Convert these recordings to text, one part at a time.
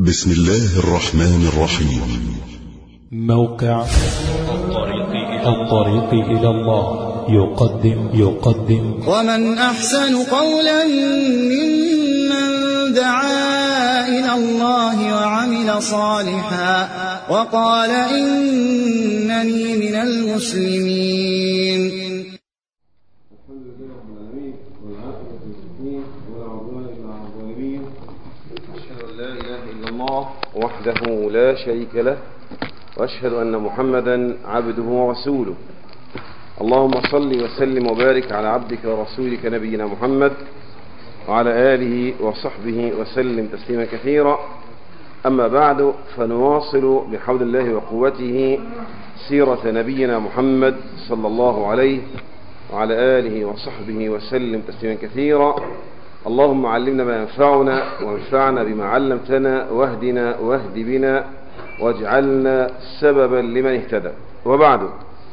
بسم الله الرحمن الرحيم موقع الطريق إلى الله يقدم يقدم ومن أحسن قولا ممن دعا إلى الله وعمل صالحا وقال إنني من المسلمين الحمد لله رب العالمين والعاقبة للمتقين ولا عدوان إلا على الظالمين أشهد أن لا إله إلا الله وحده لا شريك له وأشهد أن محمدا عبده ورسوله اللهم صل وسلم وبارك على عبدك ورسولك نبينا محمد وعلى آله وصحبه وسلم تسليما كثيرا أما بعد فنواصل بحول الله وقوته سيرة نبينا محمد صلى الله عليه وعلى آله وصحبه وسلم تسليما كثيرا اللهم علمنا ما ينفعنا وانفعنا بما علمتنا واهدنا واهد بنا واجعلنا سببا لمن اهتدى وبعد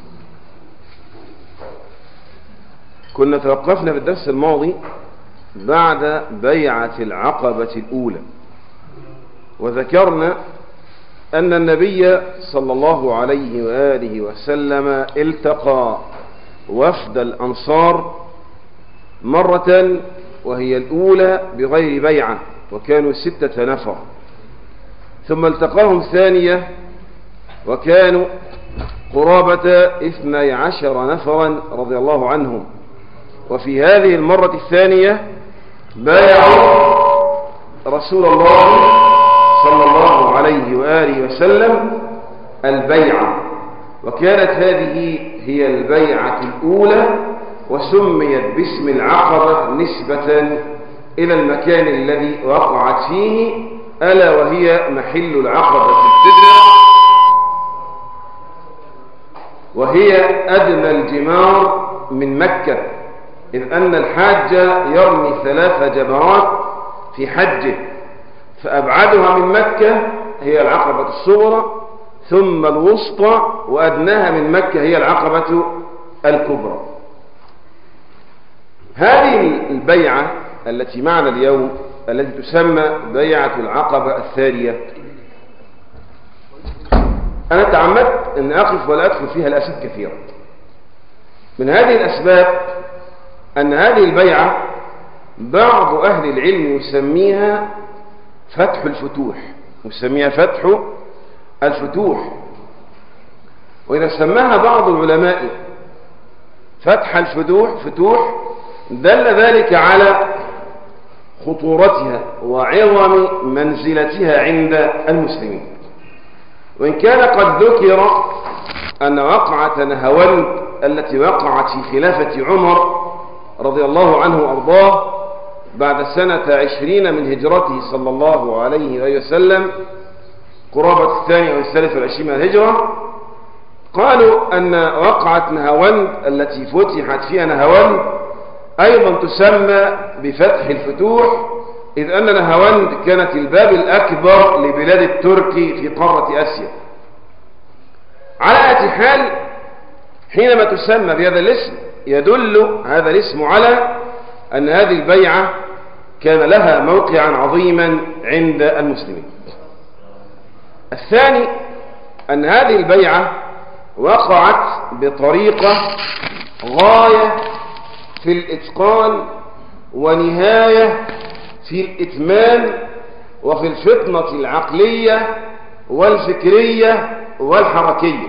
كنا توقفنا في الدرس الماضي بعد بيعة العقبة الأولى وذكرنا أن النبي صلى الله عليه وآله وسلم التقى وفد الأنصار مرة وهي الأولى بغير بيعة وكانوا ستة نفر ثم التقاهم ثانية وكانوا قرابة اثني عشر نفرا رضي الله عنهم وفي هذه المرة الثانية بايعوا رسول الله صلى الله عليه وآله وسلم البيعة وكانت هذه هي البيعة الأولى وسميت باسم العقبة نسبة إلى المكان الذي وقعت فيه ألا وهي محل العقبة الكبرى وهي أدنى الجمار من مكة إذ أن الحاج يرمي ثلاث جمرات في حجه فأبعدها من مكة هي العقبة الصغرى ثم الوسطى وأدناها من مكة هي العقبة الكبرى هذه البيعة التي معنا اليوم التي تسمى بيعة العقبة الثانية أنا تعمدت أن أقف ولا أدخل فيها لأسباب كثيرة من هذه الأسباب أن هذه البيعة بعض أهل العلم يسميها فتح الفتوح يسميها فتح الفتوح وإذا سماها بعض العلماء فتح الفتوح فتوح دل ذلك على خطورتها وعظم منزلتها عند المسلمين وإن كان قد ذكر أن وقعة نهوند التي وقعت في خلافة عمر رضي الله عنه وأرضاه بعد سنة عشرين من هجرته صلى الله عليه وسلم قرابة الثانية والثالثة والعشرين من الهجرة قالوا أن وقعة نهاوند التي فتحت فيها نهاوند أيضا تسمى بفتح الفتوح إذ أن نهاوند كانت الباب الأكبر لبلاد الترك في قارة آسيا على أي حال حينما تسمى بهذا الاسم يدل هذا الاسم على أن هذه البيعة كان لها موقعا عظيما عند المسلمين الثاني أن هذه البيعة وقعت بطريقة غاية في الإتقان ونهاية في الإتمام وفي الفطنة العقلية والفكرية والحركية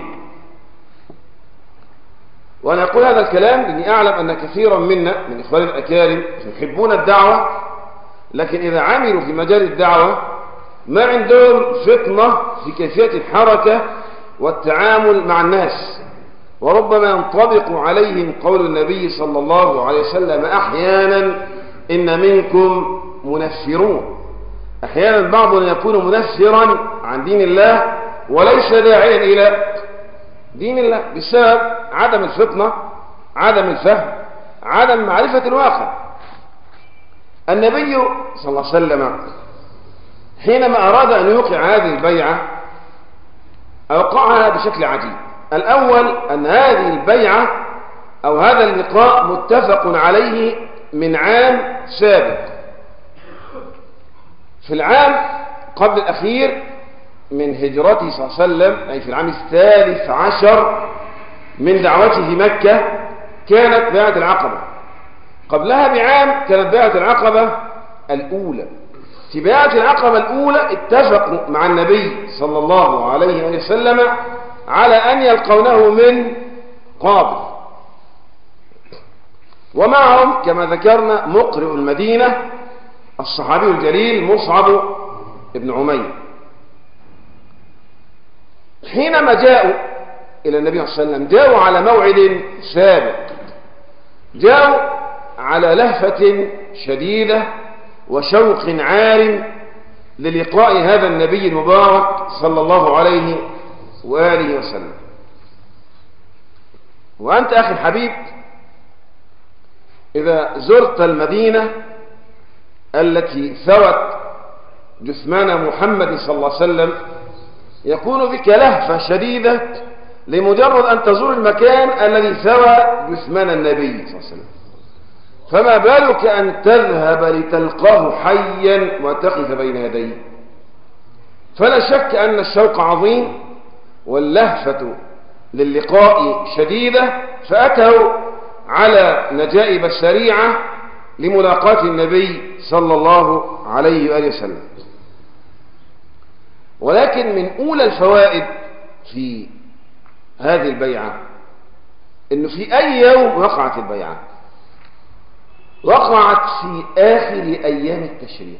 وأنا أقول هذا الكلام لأني أعلم أن كثيرا منا من إخواني الأكارم يحبون الدعوة لكن إذا عملوا في مجال الدعوة ما عندهم فطنة في كيفية الحركة والتعامل مع الناس وربما ينطبق عليهم قول النبي صلى الله عليه وسلم أحيانا إن منكم منفرون أحيانا بعضنا يكون منفرا عن دين الله وليس داعيا إلى دين الله بسبب عدم الفطنة عدم الفهم عدم معرفة الواقع النبي صلى الله عليه وسلم حينما أراد أن يوقع هذه البيعة أوقعها بشكل عجيب الأول أن هذه البيعة أو هذا اللقاء متفق عليه من عام سابق في العام قبل الأخير من هجرته صلى الله عليه وسلم أي في العام الثالث عشر من دعوته في مكة كانت بيعة العقبة قبلها بعام كانت بيعة العقبة الأولى في بيعة العقبة الأولى اتفقوا مع النبي صلى الله عليه وسلم على أن يلقونه من قابل ومعهم كما ذكرنا مقرئ المدينة الصحابي الجليل مصعب بن عمير حينما جاءوا إلى النبي صلى الله عليه وسلم جاءوا على موعد سابق جاءوا على لهفة شديدة وشوق عار للقاء هذا النبي المبارك صلى الله عليه وآله وسلم وأنت أخي الحبيب إذا زرت المدينة التي ثوت جثمان محمد صلى الله عليه وسلم يكون بك لهفة شديدة لمجرد أن تزور المكان الذي ثوى جثمان النبي صلى الله عليه وسلم فما بالك أن تذهب لتلقاه حيا وتقف بين يديه فلا شك أن الشوق عظيم واللهفة للقاء شديدة فأتوا على نجائب السريعة لملاقاة النبي صلى الله عليه وآله وسلم ولكن من أولى الفوائد في هذه البيعة أنه في أي يوم وقعت البيعة وقعت في آخر أيام التشريق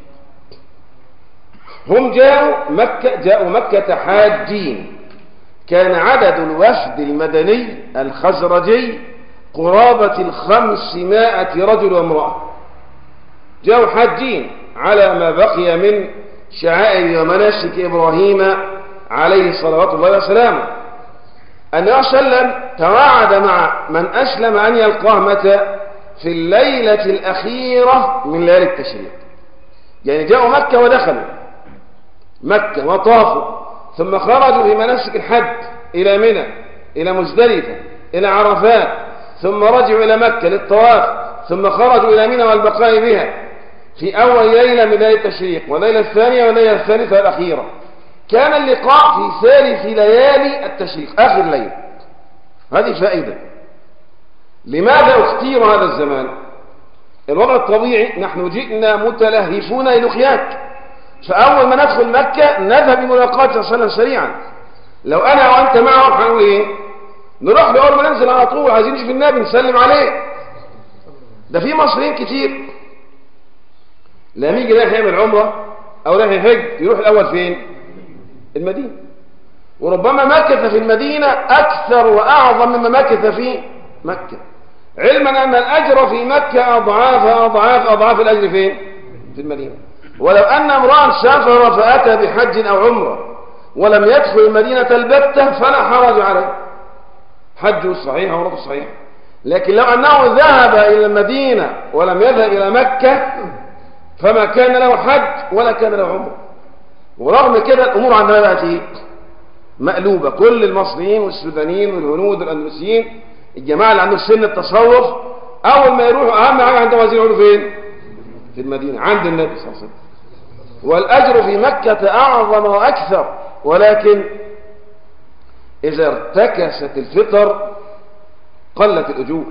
هم جاءوا مكة, جاءوا مكة حاجين كان عدد الوفد المدني الخزرجي قرابة الخمسمائة رجل وامرأة جاءوا حاجين على ما بقي من شعائر ومناسك إبراهيم عليه صلوات الله وسلامه النبي صلى الله عليه وسلم توعد مع من أسلم أن يلقاه متى في الليلة الأخيرة من ليالي التشريق يعني جاءوا مكة ودخلوا مكة وطافوا ثم خرجوا في مناسك الحج إلى منى إلى مزدلفة إلى عرفات ثم رجعوا إلى مكة للطواف ثم خرجوا إلى منى والبقاء بها في أول ليلة من ليلة التشريق والليلة الثانية والليلة الثالثة والأخيرة كان اللقاء في ثالث ليالي التشريق آخر ليلة هذه فائدة لماذا اختير هذا الزمان الوضع الطبيعي نحن جئنا متلهفون للقياك فأول ما ندخل مكة نذهب بملاقاة صلى الله عليه وسلم سريعا لو أنا وأنت معهم هنقول إيه نروح لأول ما ننزل على طول عايزين نشوف النبي نسلم عليه ده في مصريين كتير لما يجي رايح يعمل عمرة أو رايح يحج يروح الأول فين المدينة وربما مكث في المدينة أكثر وأعظم مما مكث في مكة علما أن الأجر في مكة أضعاف أضعاف أضعاف الأجر فين في المدينة ولو أن امرأ سافر فأتى بحج أو عمرة ولم يدخل المدينة البتة فلا حرج عليه حجه صحيح وعمرته صحيح لكن لو أنه ذهب إلى المدينة ولم يذهب إلى مكة فما كان له حج ولا كان له عمره ورغم كده الأمور عندنا بقت إيه؟ مقلوبة كل المصريين والسودانيين والهنود والأندلسيين الجماعة اللي عندهم سن التصوف أول ما يروحوا أهم حاجة عندهم عايزين يقعدوا فين؟ في المدينة عند النبي صلى الله عليه وسلم والأجر في مكة أعظم وأكثر ولكن إذا ارتكست الفطر قلت الأجور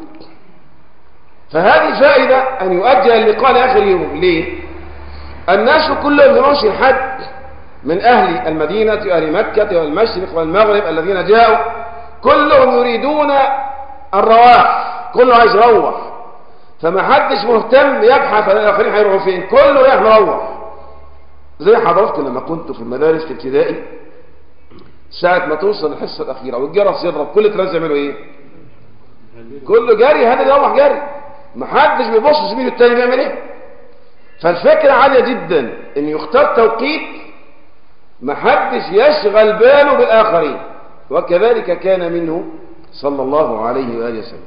فهذه فائدة أن يؤجل اللقاء لآخر يوم ليه؟ الناس كلهم في موسم الحج من أهل المدينة وأهل مكة والمشرق والمغرب الذين جاءوا كلهم يريدون الرواح كله عايز يروح فما حدش مهتم يبحث عن الآخرين هيروحوا فين كله رايح مروح زي حضراتكم لما كنتوا في المدارس في ابتدائي ساعة ما توصل الحصة الأخيرة والجرس يضرب كل تلاتة يعملوا إيه؟ كله جري هذا يروح جري ما حدش بيبص زميله التاني بيعمل إيه؟ فالفكرة عالية جدا إن يختار توقيت ما حدش يشغل باله بالآخرين وكذلك كان منه صلى الله عليه وآله وسلم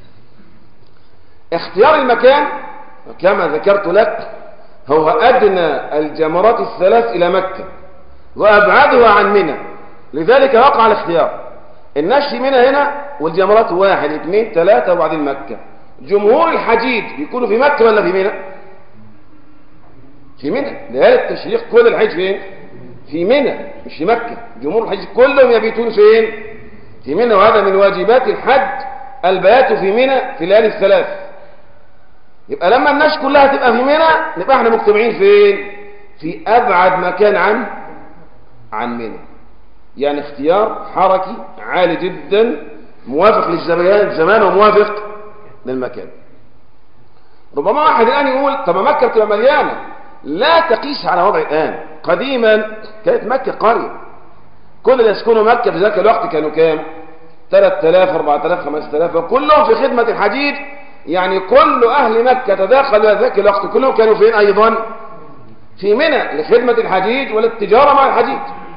اختيار المكان كما ذكرت لك هو أدنى الجمرات الثلاث إلى مكة وأبعدها عن منى لذلك وقع الاختيار الناس في منى هنا والجمرات واحد اثنين ثلاثة وبعدين مكة جمهور الحجيج بيكونوا في مكة ولا في منى في منى ليالي التشريق كل الحج فين في منى مش في مكة جمهور الحج كلهم يبيتون فين في منى وهذا من واجبات الحج البيات في منى في الليالي الثلاث يبقى لما الناس كلها تبقى في منى نبقى احنا مجتمعين فين في ابعد مكان عن عن منى يعني اختيار حركي عالي جدا موافق للزمان وموافق للمكان ربما واحد الآن يقول طب مكة بتبقى مليانة لا تقيس على وضع الآن قديما كانت مكة قرية كل اللي يسكنوا مكة في ذاك الوقت كانوا كام 3000 4000 5000 وكلهم في خدمة الحجيج يعني كل أهل مكة تداخلوا ذاك الوقت كلهم كانوا فين أيضا في منى لخدمة الحجيج وللتجارة مع الحجيج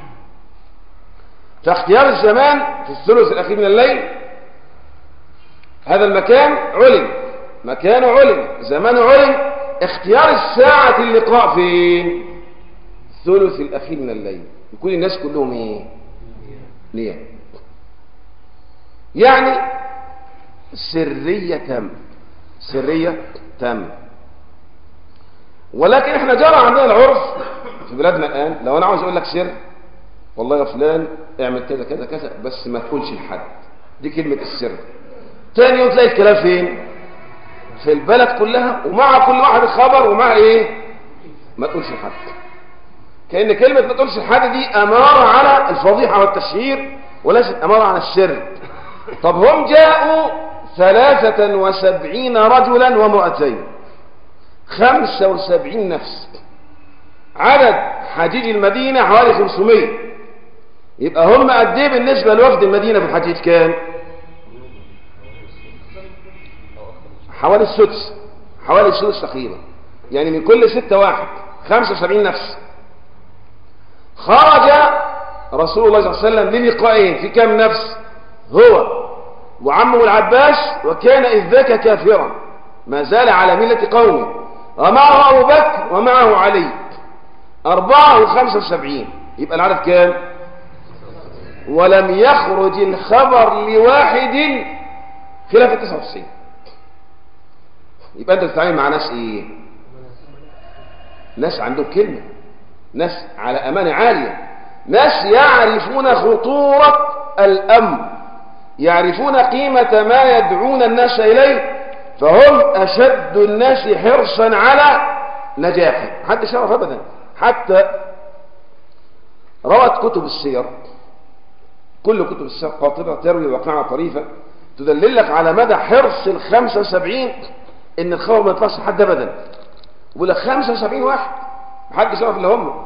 فاختيار الزمان في الثلث الأخير من الليل هذا المكان علم مكانه علم زمانه علم اختيار الساعة اللقاء فين الثلث الأخير من الليل يكون الناس كلهم ايه نيام يعني سرية تم سرية تم ولكن احنا جرى عندنا العرف في بلادنا الآن لو أنا عاوز أقول لك سر والله يا فلان اعمل كذا كذا كذا بس ما تقولش لحد دي كلمة السر تاني يوم تلاقي الكلام فين في البلد كلها ومع كل واحد خبر ومع ايه ما تقولش لحد كأن كلمة ما تقولش لحد دي أمارة على الفضيحة والتشهير وليست أمارة على السر طب هم جاءوا ثلاثة وسبعين رجلا ومرأتين خمسة وسبعين نفس عدد حجيج المدينة حوالي 500 يبقى هم قد ايه بالنسبة لوفد المدينة في الحجيج كام حوالي السدس حوالي السدس تقريبا يعني من كل ستة واحد خمسة وسبعين نفس خرج رسول الله صلى الله عليه وسلم للقائين في كم نفس هو وعمه العباس وكان إذ ذاك كافرا ما زال على ملة قومه ومعه أبو بكر ومعه علي أربعة وخمسة وسبعين يبقى العدد كام ولم يخرج الخبر لواحد خلاف التسعة وتسعين يبقى انت تتعامل مع ناس ايه ناس عندهم كلمة ناس على امانة عالية ناس يعرفون خطورة الامر يعرفون قيمة ما يدعون الناس اليه فهم اشد الناس حرصا على نجاحه حد شرف ابدا حتى روت كتب السير كل كتب السير قاطبة تروي وقعة طريفة تدللك على مدى حرص الخمسة وسبعين ان الخبر ما يطلعش حد ابدا يقول لك 75 واحد محدش يعرف الا هم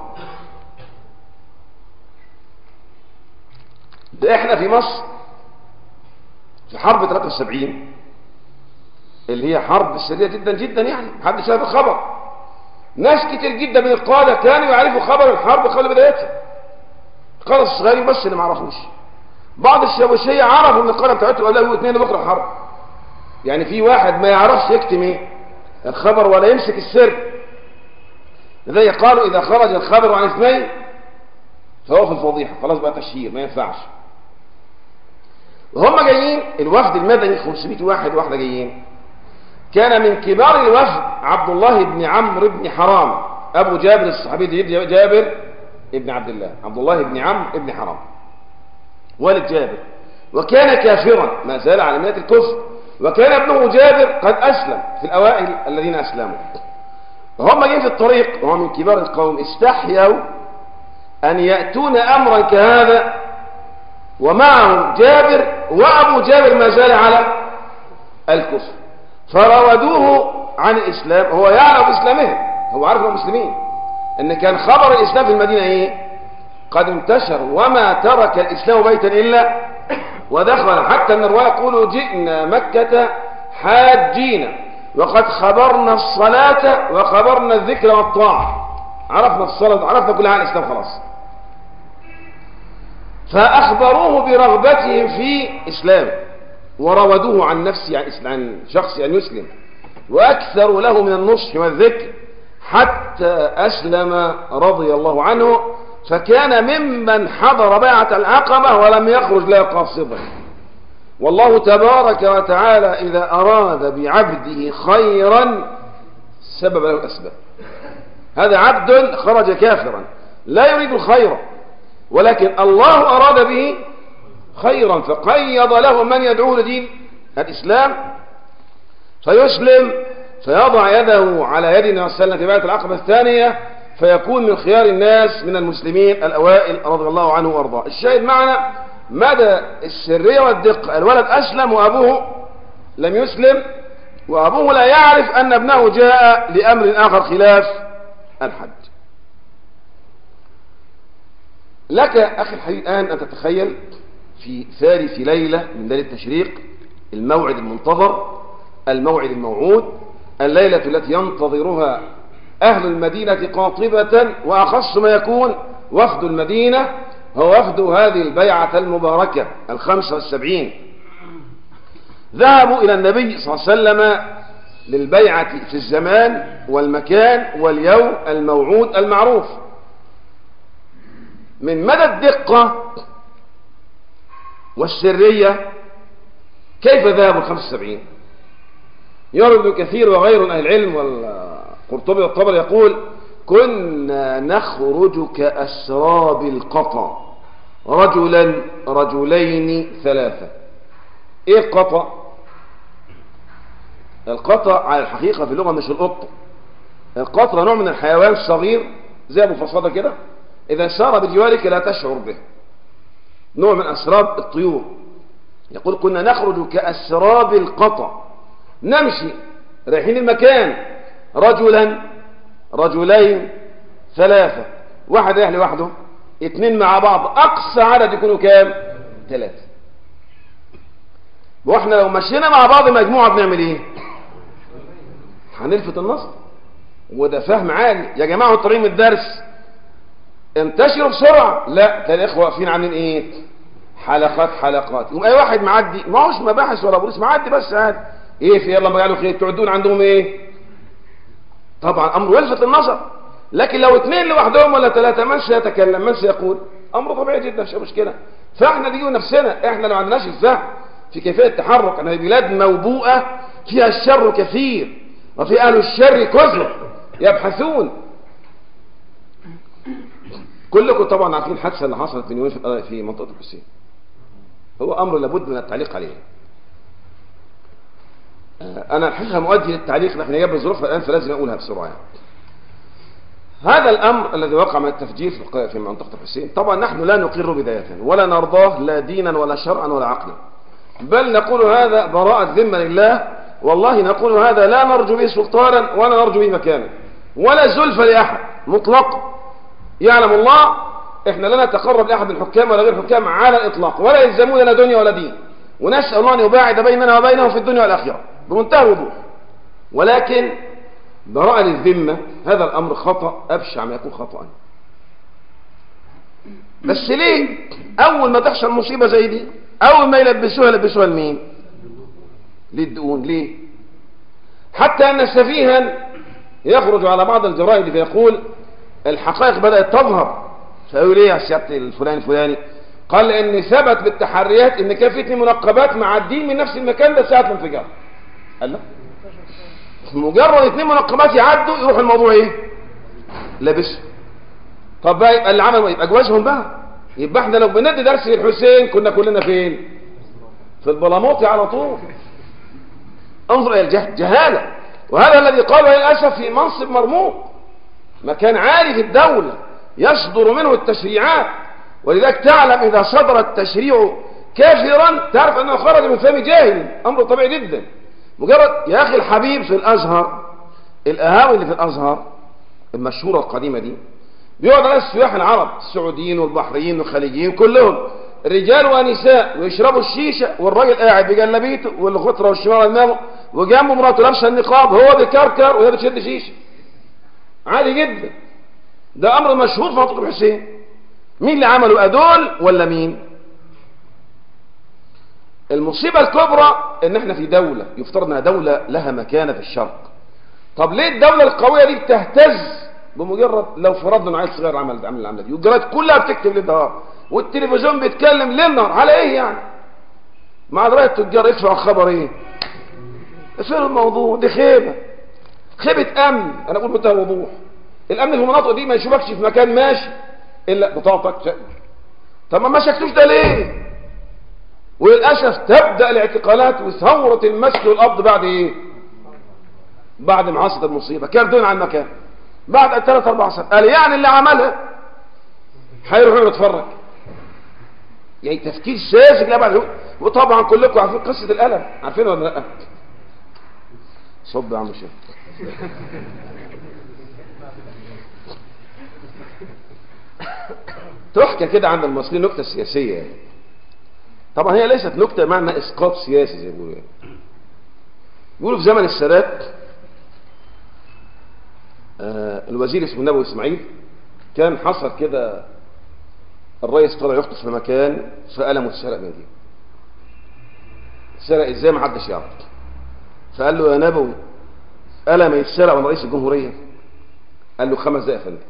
ده احنا في مصر في حرب 73 اللي هي حرب سريه جدا جدا يعني محدش يعرف الخبر ناس كتير جدا من القاده كانوا يعرفوا خبر الحرب قبل بدايتها القاده الصغيرين بس اللي ما عرفوش بعض الشاوشيه عرفوا ان القاده بتاعتهم قالوا اثنين بكره حرب يعني في واحد ما يعرفش يكتم ايه الخبر ولا يمسك السر لذلك قالوا اذا خرج الخبر عن اثنين فهو في الفضيحه خلاص بقى تشهير ما ينفعش وهم جايين الوفد المدني 500 واحد واحده جايين كان من كبار الوفد عبد الله بن عمرو بن حرام ابو جابر الصحابي جابر ابن عبد الله عبد الله بن عمرو بن حرام والد جابر وكان كافرا ما زال على مله الكفر وكان ابنه جابر قد أسلم في الأوائل الذين أسلموا وهم جايين في الطريق وهم من كبار القوم استحيوا أن يأتون أمرا كهذا ومعهم جابر وأبو جابر ما زال على الكفر فراودوه عن الإسلام هو يعرف إسلامهم هو عارف انهم مسلمين ان كان خبر الإسلام في المدينة ايه قد انتشر وما ترك الإسلام بيتا إلا ودخل حتى ان الرواية يقولوا جئنا مكة حاجين وقد خبرنا الصلاة وخبرنا الذكر والطاعة عرفنا الصلاة عرفنا كل عن الإسلام خلاص فأخبروه برغبتهم في إسلامه وراودوه عن نفسه عن, عن شخص أن يسلم وأكثروا له من النصح والذكر حتى أسلم رضي الله عنه فكان ممن حضر بيعة العقبة ولم يخرج لا قاصدا والله تبارك وتعالى إذا أراد بعبده خيرا سبب له الأسباب هذا عبد خرج كافرا لا يريد الخير ولكن الله أراد به خيرا فقيض له من يدعو لدين الإسلام فيسلم فيضع يده على يد النبي صلى الله عليه وسلم في بيعة العقبة الثانية فيكون من خيار الناس من المسلمين الأوائل رضي الله عنه وارضاه الشاهد معنا مدى السرية والدقة الولد أسلم وأبوه لم يسلم وأبوه لا يعرف أن ابنه جاء لأمر آخر خلاف الحج لك أخي الحبيب الآن أن تتخيل في ثالث ليلة من ليلة التشريق الموعد المنتظر الموعد الموعود الليلة التي ينتظرها أهل المدينة قاطبة وأخص ما يكون وفد المدينة هو وفد هذه البيعة المباركة الخمسة والسبعين ذهبوا إلى النبي صلى الله عليه وسلم للبيعة في الزمان والمكان واليوم الموعود المعروف من مدى الدقة والسرية كيف ذهبوا الخمسة والسبعين يروي ابن كثير وغيره من أهل العلم والقرطبي والطبري يقول كنا نخرج كأسراب القطع رجلا رجلين ثلاثة ايه القطع القطع على الحقيقة في اللغة مش القط القطع نوع من الحيوان الصغير زي ابو فصادة كده اذا سار بجوارك لا تشعر به نوع من اسراب الطيور يقول كنا نخرج كأسراب القطع نمشي رايحين المكان رجلا رجلين ثلاثة واحد رايح لوحده اتنين مع بعض اقصى عدد يكونوا كام ثلاثة واحنا لو مشينا مع بعض مجموعة بنعمل ايه هنلفت النصر وده فهم عالي يا جماعة طريق من الدرس انتشروا بسرعة لا تلاقي الاخوة واقفين عاملين ايه حلقات حلقات يقوم اي واحد معدي ما هوش مباحث ولا بوليس معدي بس عادي ايه في يلا ما قالوا خير تعدون عندهم ايه طبعا امر يلفت النظر لكن لو اثنين لوحدهم ولا ثلاثة من سيتكلم من سيقول امر طبيعي جدا مش مشكلة فاحنا دي نفسنا احنا لو عندناش الفهم في كيفية التحرك انا بلاد موبوءة فيها الشر كثير وفي اهل الشر كثر يبحثون كلكم طبعا عارفين الحادثة اللي حصلت من يومين في منطقة الحسين هو امر لابد من التعليق عليه انا الحقيقه مؤدي للتعليق لكن هي بظروفها الان فلازم اقولها بسرعه يعني. هذا الامر الذي وقع من التفجير في منطقه الحسين طبعا نحن لا نقر بدايه ولا نرضاه لا دينا ولا شرعا ولا عقلا بل نقول هذا براءة ذمة لله والله نقول هذا لا نرجو به سلطانا ولا نرجو به مكانا ولا زلف لأحد مطلق يعلم الله احنا لا نتقرب لأحد الحكام ولا غير الحكام على الإطلاق ولا يلزمون لنا دنيا ولا دين ونسأل الله أن يباعد بيننا وبينهم في الدنيا والآخرة بمنتهى الوضوح ولكن براءة للذمة هذا الأمر خطأ أبشع ما يكون خطأ بس ليه أول ما تحصل مصيبة زي دي أول ما يلبسوها يلبسوها لمين للدقون ليه حتى أن سفيها يخرج على بعض الجرائد فيقول الحقائق بدأت تظهر فيقول ايه يا سيادة الفلاني الفلاني قال ان ثبت بالتحريات ان كان في اثنين منقبات معدين من نفس المكان ده ساعة الانفجار قال لا مجرد اثنين منقبات يعدوا يروح الموضوع ايه لابسه طب بقى يبقى اللي عملوا يبقى جوازهم بقى يبقى احنا لو بندي درس للحسين كنا كلنا فين في البلاموطي على طول انظر الى الجهل جهالة وهذا الذي قاله للأسف في منصب مرموق مكان عالي في الدولة يصدر منه التشريعات ولذلك تعلم إذا صدر التشريع كافرا تعرف أنه خرج من فم جاهل أمر طبيعي جدا مجرد يا أخي الحبيب في الأزهر الأهاوي اللي في الأزهر المشهورة القديمة دي بيقعد على السياح العرب السعوديين والبحريين والخليجيين كلهم رجال ونساء ويشربوا الشيشة والراجل قاعد بجلبيته والخطرة والشمال دماغه وجنبه مراته لابسه النقاب هو بيكركر وهي بتشد شيشة عادي جدا ده امر مشهور في منطقة الحسين مين اللي عملوا ادول ولا مين المصيبة الكبرى ان احنا في دولة يفترض انها دولة لها مكانة في الشرق طب ليه الدولة القوية دي بتهتز بمجرد لو فرضنا عيل صغير عمل عمل العملة دي والجرايد كلها بتكتب ليل نهار والتلفزيون بيتكلم ليل نهار على ايه يعني مع دراية التجار يدفعوا الخبر ايه فين الموضوع دي خيبة خيبة امن انا اقول بمنتهى الوضوح الامن في المناطق دي ما يشوفكش في مكان ماشي الا بطاقتك شك. طب ما مسكتوش ده ليه وللاسف تبدا الاعتقالات وثوره المسك والقبض بعد ايه بعد ما حصلت المصيبه كان دون عن مكان بعد ثلاث اربع سنوات قال يعني اللي عملها هيروح يقعد يتفرج يعني تفكير ساذج لا بعد وطبعا كلكم عارفين قصه القلم عارفين ولا لا صب يا عم شيخ تحكى كده عند المصريين نكته سياسيه يعني طبعا هي ليست نكته معنى اسقاط سياسي زي ما بيقولوا يعني. يقولوا في زمن السادات آه الوزير اسمه النبوي اسماعيل كان حصل كده الرئيس طلع يخطف في مكان فقلمه اتسرق من دي سرق ازاي ما حدش يعرف فقال له يا نبوي قلم يتسرق من رئيس الجمهوريه قال له خمس دقائق يا فندم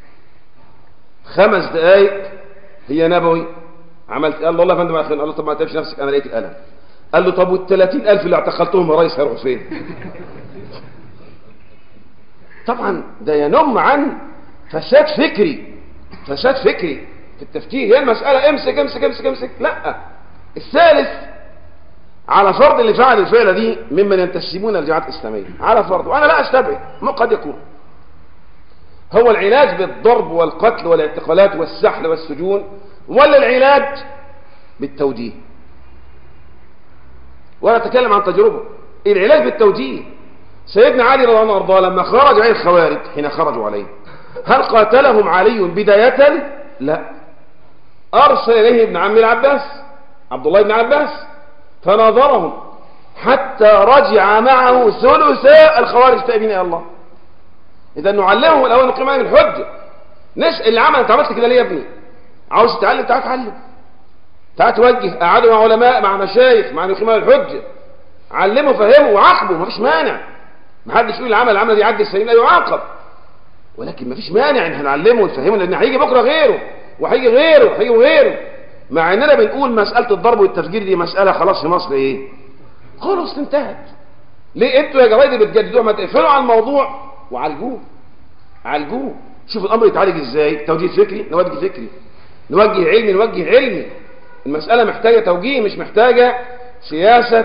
خمس دقائق هي نبوي عملت قال له والله يا فندم قال له طب ما تمشي نفسك انا لقيت القلم قال له طب وال 30000 اللي اعتقلتهم يا ريس هيروحوا فين؟ طبعا ده ينم عن فساد فكري فساد فكري في التفكير هي المسألة امسك امسك امسك امسك لا الثالث على فرض اللي فعل الفعلة دي ممن ينتسبون الجماعات الإسلامية على فرض وأنا لا أستبعد ما قد يكون هو العلاج بالضرب والقتل والاعتقالات والسحل والسجون ولا العلاج بالتوجيه وانا اتكلم عن تجربه العلاج بالتوجيه سيدنا علي رضي الله عنه وارضاه لما خرج عليه الخوارج حين خرجوا عليه هل قاتلهم علي بداية لا ارسل اليه ابن عم العباس عبد الله بن عباس فناظرهم حتى رجع معه ثلث الخوارج تائبين الى الله اذا نعلمهم الاول نقيم عليهم الحجه نسال اللي عمل انت عملت كده ليه يا ابني عاوز تتعلم تعال اتعلم تعال توجه قعدوا مع علماء مع مشايخ مع نقيم الحجه علموا فهموا وعاقبوا مفيش مانع ما حدش يقول العمل العمل دي يعدي السنين لا يعاقب ولكن مفيش مانع ان احنا نعلمه ونفهمه لان هيجي بكره غيره وهيجي غيره وهيجي غيره مع اننا بنقول مساله الضرب والتفجير دي مساله خلاص في مصر ايه خلاص انتهت ليه انتوا يا جرايد بتجددوها ما تقفلوا على الموضوع وعالجوه عالجوه شوف الامر يتعالج ازاي توجيه فكري نوجه فكري نوجه علمي نوجه علمي المساله محتاجه توجيه مش محتاجه سياسه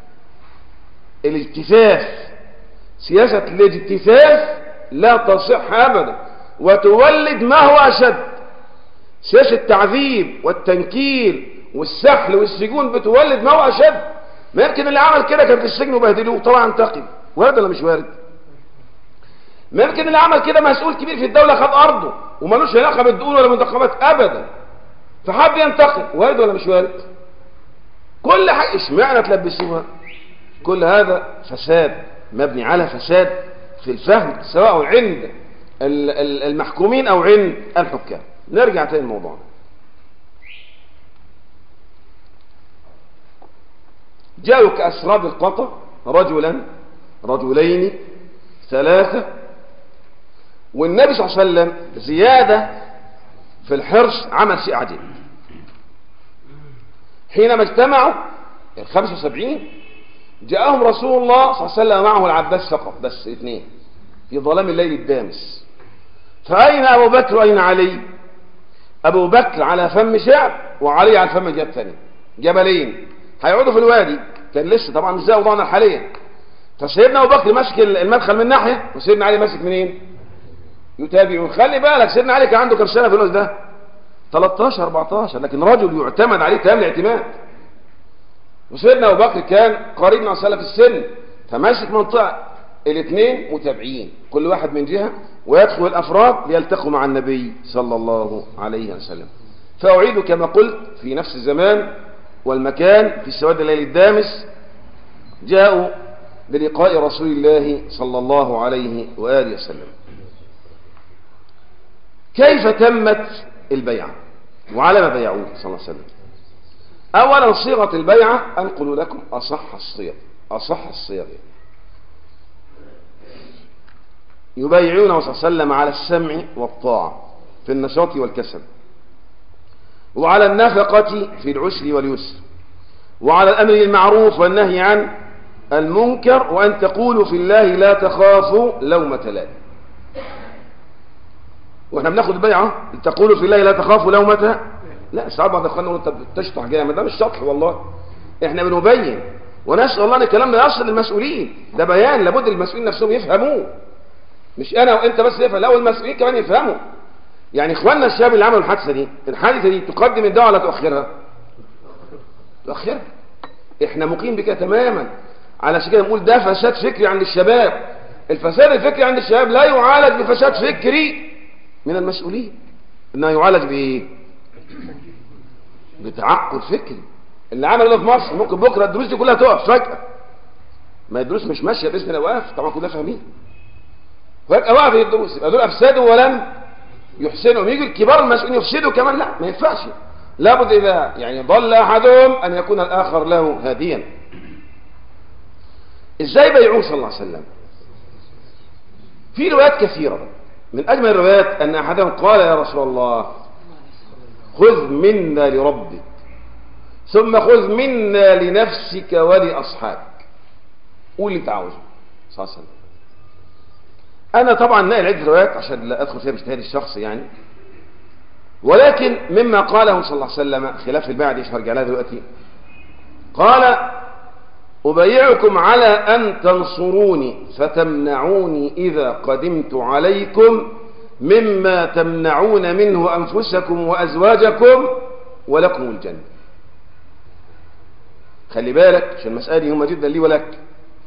الالتفاف سياسه الاجتفاف لا تصح ابدا وتولد ما هو اشد سياسه التعذيب والتنكيل والسحل والسجون بتولد ما هو اشد ما يمكن اللي عمل كده كان في السجن وبهدلوه طبعا انتقم وارد ولا مش وارد ما يمكن اللي عمل كده مسؤول كبير في الدولة خد أرضه ومالوش علاقة بالدقون ولا بالانتخابات أبدا فحب ينتقم وارد ولا مش وارد كل حاجة اشمعنى تلبسوها كل هذا فساد مبني على فساد في الفهم سواء عند المحكومين أو عند الحكام نرجع تاني لموضوعنا جاءوا كأسراب القطر رجلا رجلين ثلاثة والنبي صلى الله عليه وسلم زيادة في الحرص عمل شيء عجيب حينما اجتمعوا ال 75 جاءهم رسول الله صلى الله عليه وسلم معه العباس فقط بس اثنين في ظلام الليل الدامس فأين أبو بكر وأين علي أبو بكر على فم شعب وعلي على فم جبل ثاني جبلين هيقعدوا في الوادي كان لسه طبعا مش زي وضعنا حاليا فسيدنا ابو بكر ماسك المدخل من ناحيه وسيدنا علي ماسك منين يتابعون خلي بالك سيدنا علي كان عنده كم سنه في الوقت ده 13 14 لكن رجل يعتمد عليه تمام الاعتماد وسيدنا ابو بكر كان قريب من صلاه في السن فماسك منطقه الاثنين متابعين كل واحد من جهه ويدخل الافراد ليلتقوا مع النبي صلى الله عليه وسلم فاعيد كما قلت في نفس الزمان والمكان في سواد الليل الدامس جاءوا بلقاء رسول الله صلى الله عليه وآله وسلم كيف تمت البيعة وعلى ما بيعوه صلى الله عليه وسلم أولا صيغة البيعة أنقل لكم أصح الصيغ أصح الصيغ يبايعونه صلى الله عليه وسلم على السمع والطاعة في النشاط والكسل وعلى النفقة في العسر واليسر وعلى الأمر بالمعروف والنهي عن المنكر وأن تقولوا في الله لا تخافوا لومة لائم واحنا بناخد البيعه تقولوا في الله لا تخافوا لومة لا ساعات بعض اخواننا يقولوا انت بتشطح جامد ده مش شطح والله احنا بنبين ونسال الله ان الكلام ده يصل للمسؤولين ده بيان لابد المسؤولين نفسهم يفهموه مش انا وانت بس يفهم لا والمسؤولين كمان يفهموا يعني اخواننا الشباب اللي عملوا الحادثه دي الحادثه دي تقدم الدعوه ولا تؤخرها تؤخرها احنا مقيم بك تماما علشان كده نقول ده فساد فكري عند الشباب الفساد الفكري عند الشباب لا يعالج بفساد فكري من المسؤولين انه يعالج بايه بتعقل فكري اللي عمل ده في مصر ممكن بكره الدروس دي كلها تقف فجاه ما الدروس مش ماشيه باذن الله واقف طبعا كلنا فاهمين فجاه وقفت الدروس يبقى دول افسدوا ولم يحسنوا يجي الكبار المسؤولين يفسدوا كمان لا ما ينفعش لابد اذا يعني ضل احدهم ان يكون الاخر له هاديا ازاي بيعوه صلى الله عليه وسلم في روايات كثيره من اجمل الروايات ان احدهم قال يا رسول الله خذ منا لربك ثم خذ منا لنفسك ولاصحابك قول اللي انت عاوزه صلى الله عليه وسلم انا طبعا نقل عده روايات عشان لا ادخل فيها باجتهاد الشخص يعني ولكن مما قاله صلى الله عليه وسلم خلاف البيعه دي هرجع لها دلوقتي قال أبايعكم على أن تنصروني فتمنعوني إذا قدمت عليكم مما تمنعون منه أنفسكم وأزواجكم ولكم الجنة خلي بالك عشان المسألة دي هما جدا لي ولك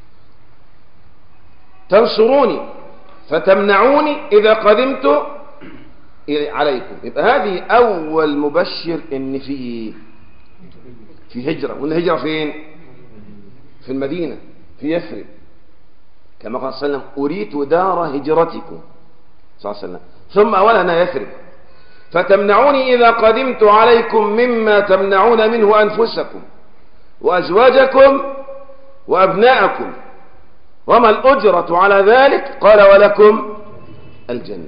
تنصروني فتمنعوني إذا قدمت عليكم يبقى هذه أول مبشر إن في في هجرة وإن الهجرة فين؟ في المدينة في يثرب كما قال صلى الله عليه وسلم أريت دار هجرتكم صلى الله عليه وسلم ثم أولا يثرب فتمنعوني إذا قدمت عليكم مما تمنعون منه أنفسكم وأزواجكم وأبناءكم وما الأجرة على ذلك قال ولكم الجنة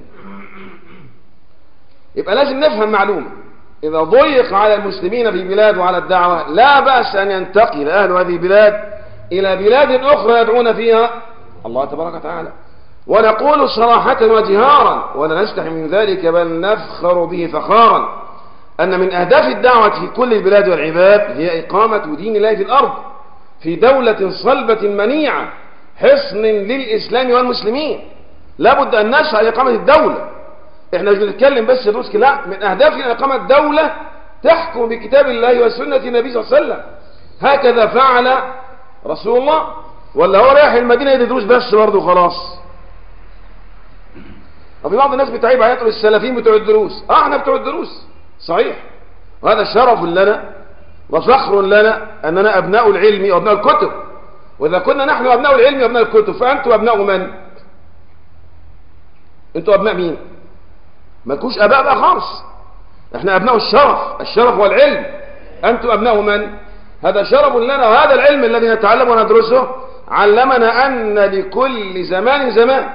يبقى لازم نفهم معلومة إذا ضيق على المسلمين في بلاد وعلى الدعوة لا بأس أن ينتقل أهل هذه البلاد إلى بلاد أخرى يدعون فيها الله تبارك وتعالى ونقول صراحة وجهارا ولا نستحي من ذلك بل نفخر به فخارا أن من أهداف الدعوة في كل البلاد والعباد هي إقامة دين الله في الأرض في دولة صلبة منيعة حصن للإسلام والمسلمين لابد أن نسعى لإقامة الدولة احنا مش بنتكلم بس دروس لا من أهدافنا إقامة دولة تحكم بكتاب الله وسنة النبي صلى الله عليه وسلم هكذا فعل رسول الله ولا هو رايح المدينة يدي دروس بس برضه خلاص وفي بعض الناس بتعيب عليكم السلفيين بتوع الدروس اه احنا بتوع الدروس صحيح وهذا شرف لنا وفخر لنا اننا ابناء العلم وابناء الكتب واذا كنا نحن ابناء العلم وابناء الكتب فانتم ابناء من انتم ابناء مين ما تكونش اباء بقى خالص احنا ابناء الشرف الشرف والعلم انتم ابناء من هذا شرف لنا وهذا العلم الذي نتعلم وندرسه علمنا ان لكل زمان زمان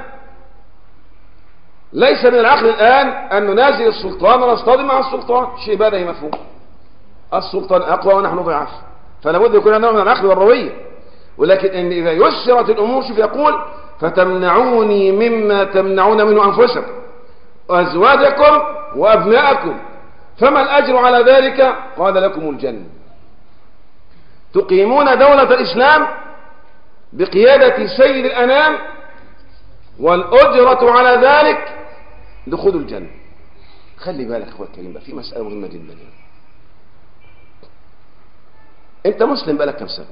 ليس من العقل الآن أن ننازل السلطان ونصطدم مع السلطان شيء بدهي مفهوم السلطان أقوى ونحن ضعاف فلا بد يكون عندنا من العقل والروية ولكن إن إذا يسرت الأمور شوف يقول فتمنعوني مما تمنعون منه أنفسكم وأزواجكم وأبناءكم فما الأجر على ذلك قال لكم الجنة تقيمون دولة الإسلام بقيادة سيد الأنام والأجرة على ذلك دخول الجنة خلي بالك اخوة الكريم بقى في مسألة مهمة جدا يعني. انت مسلم بقالك كم سنة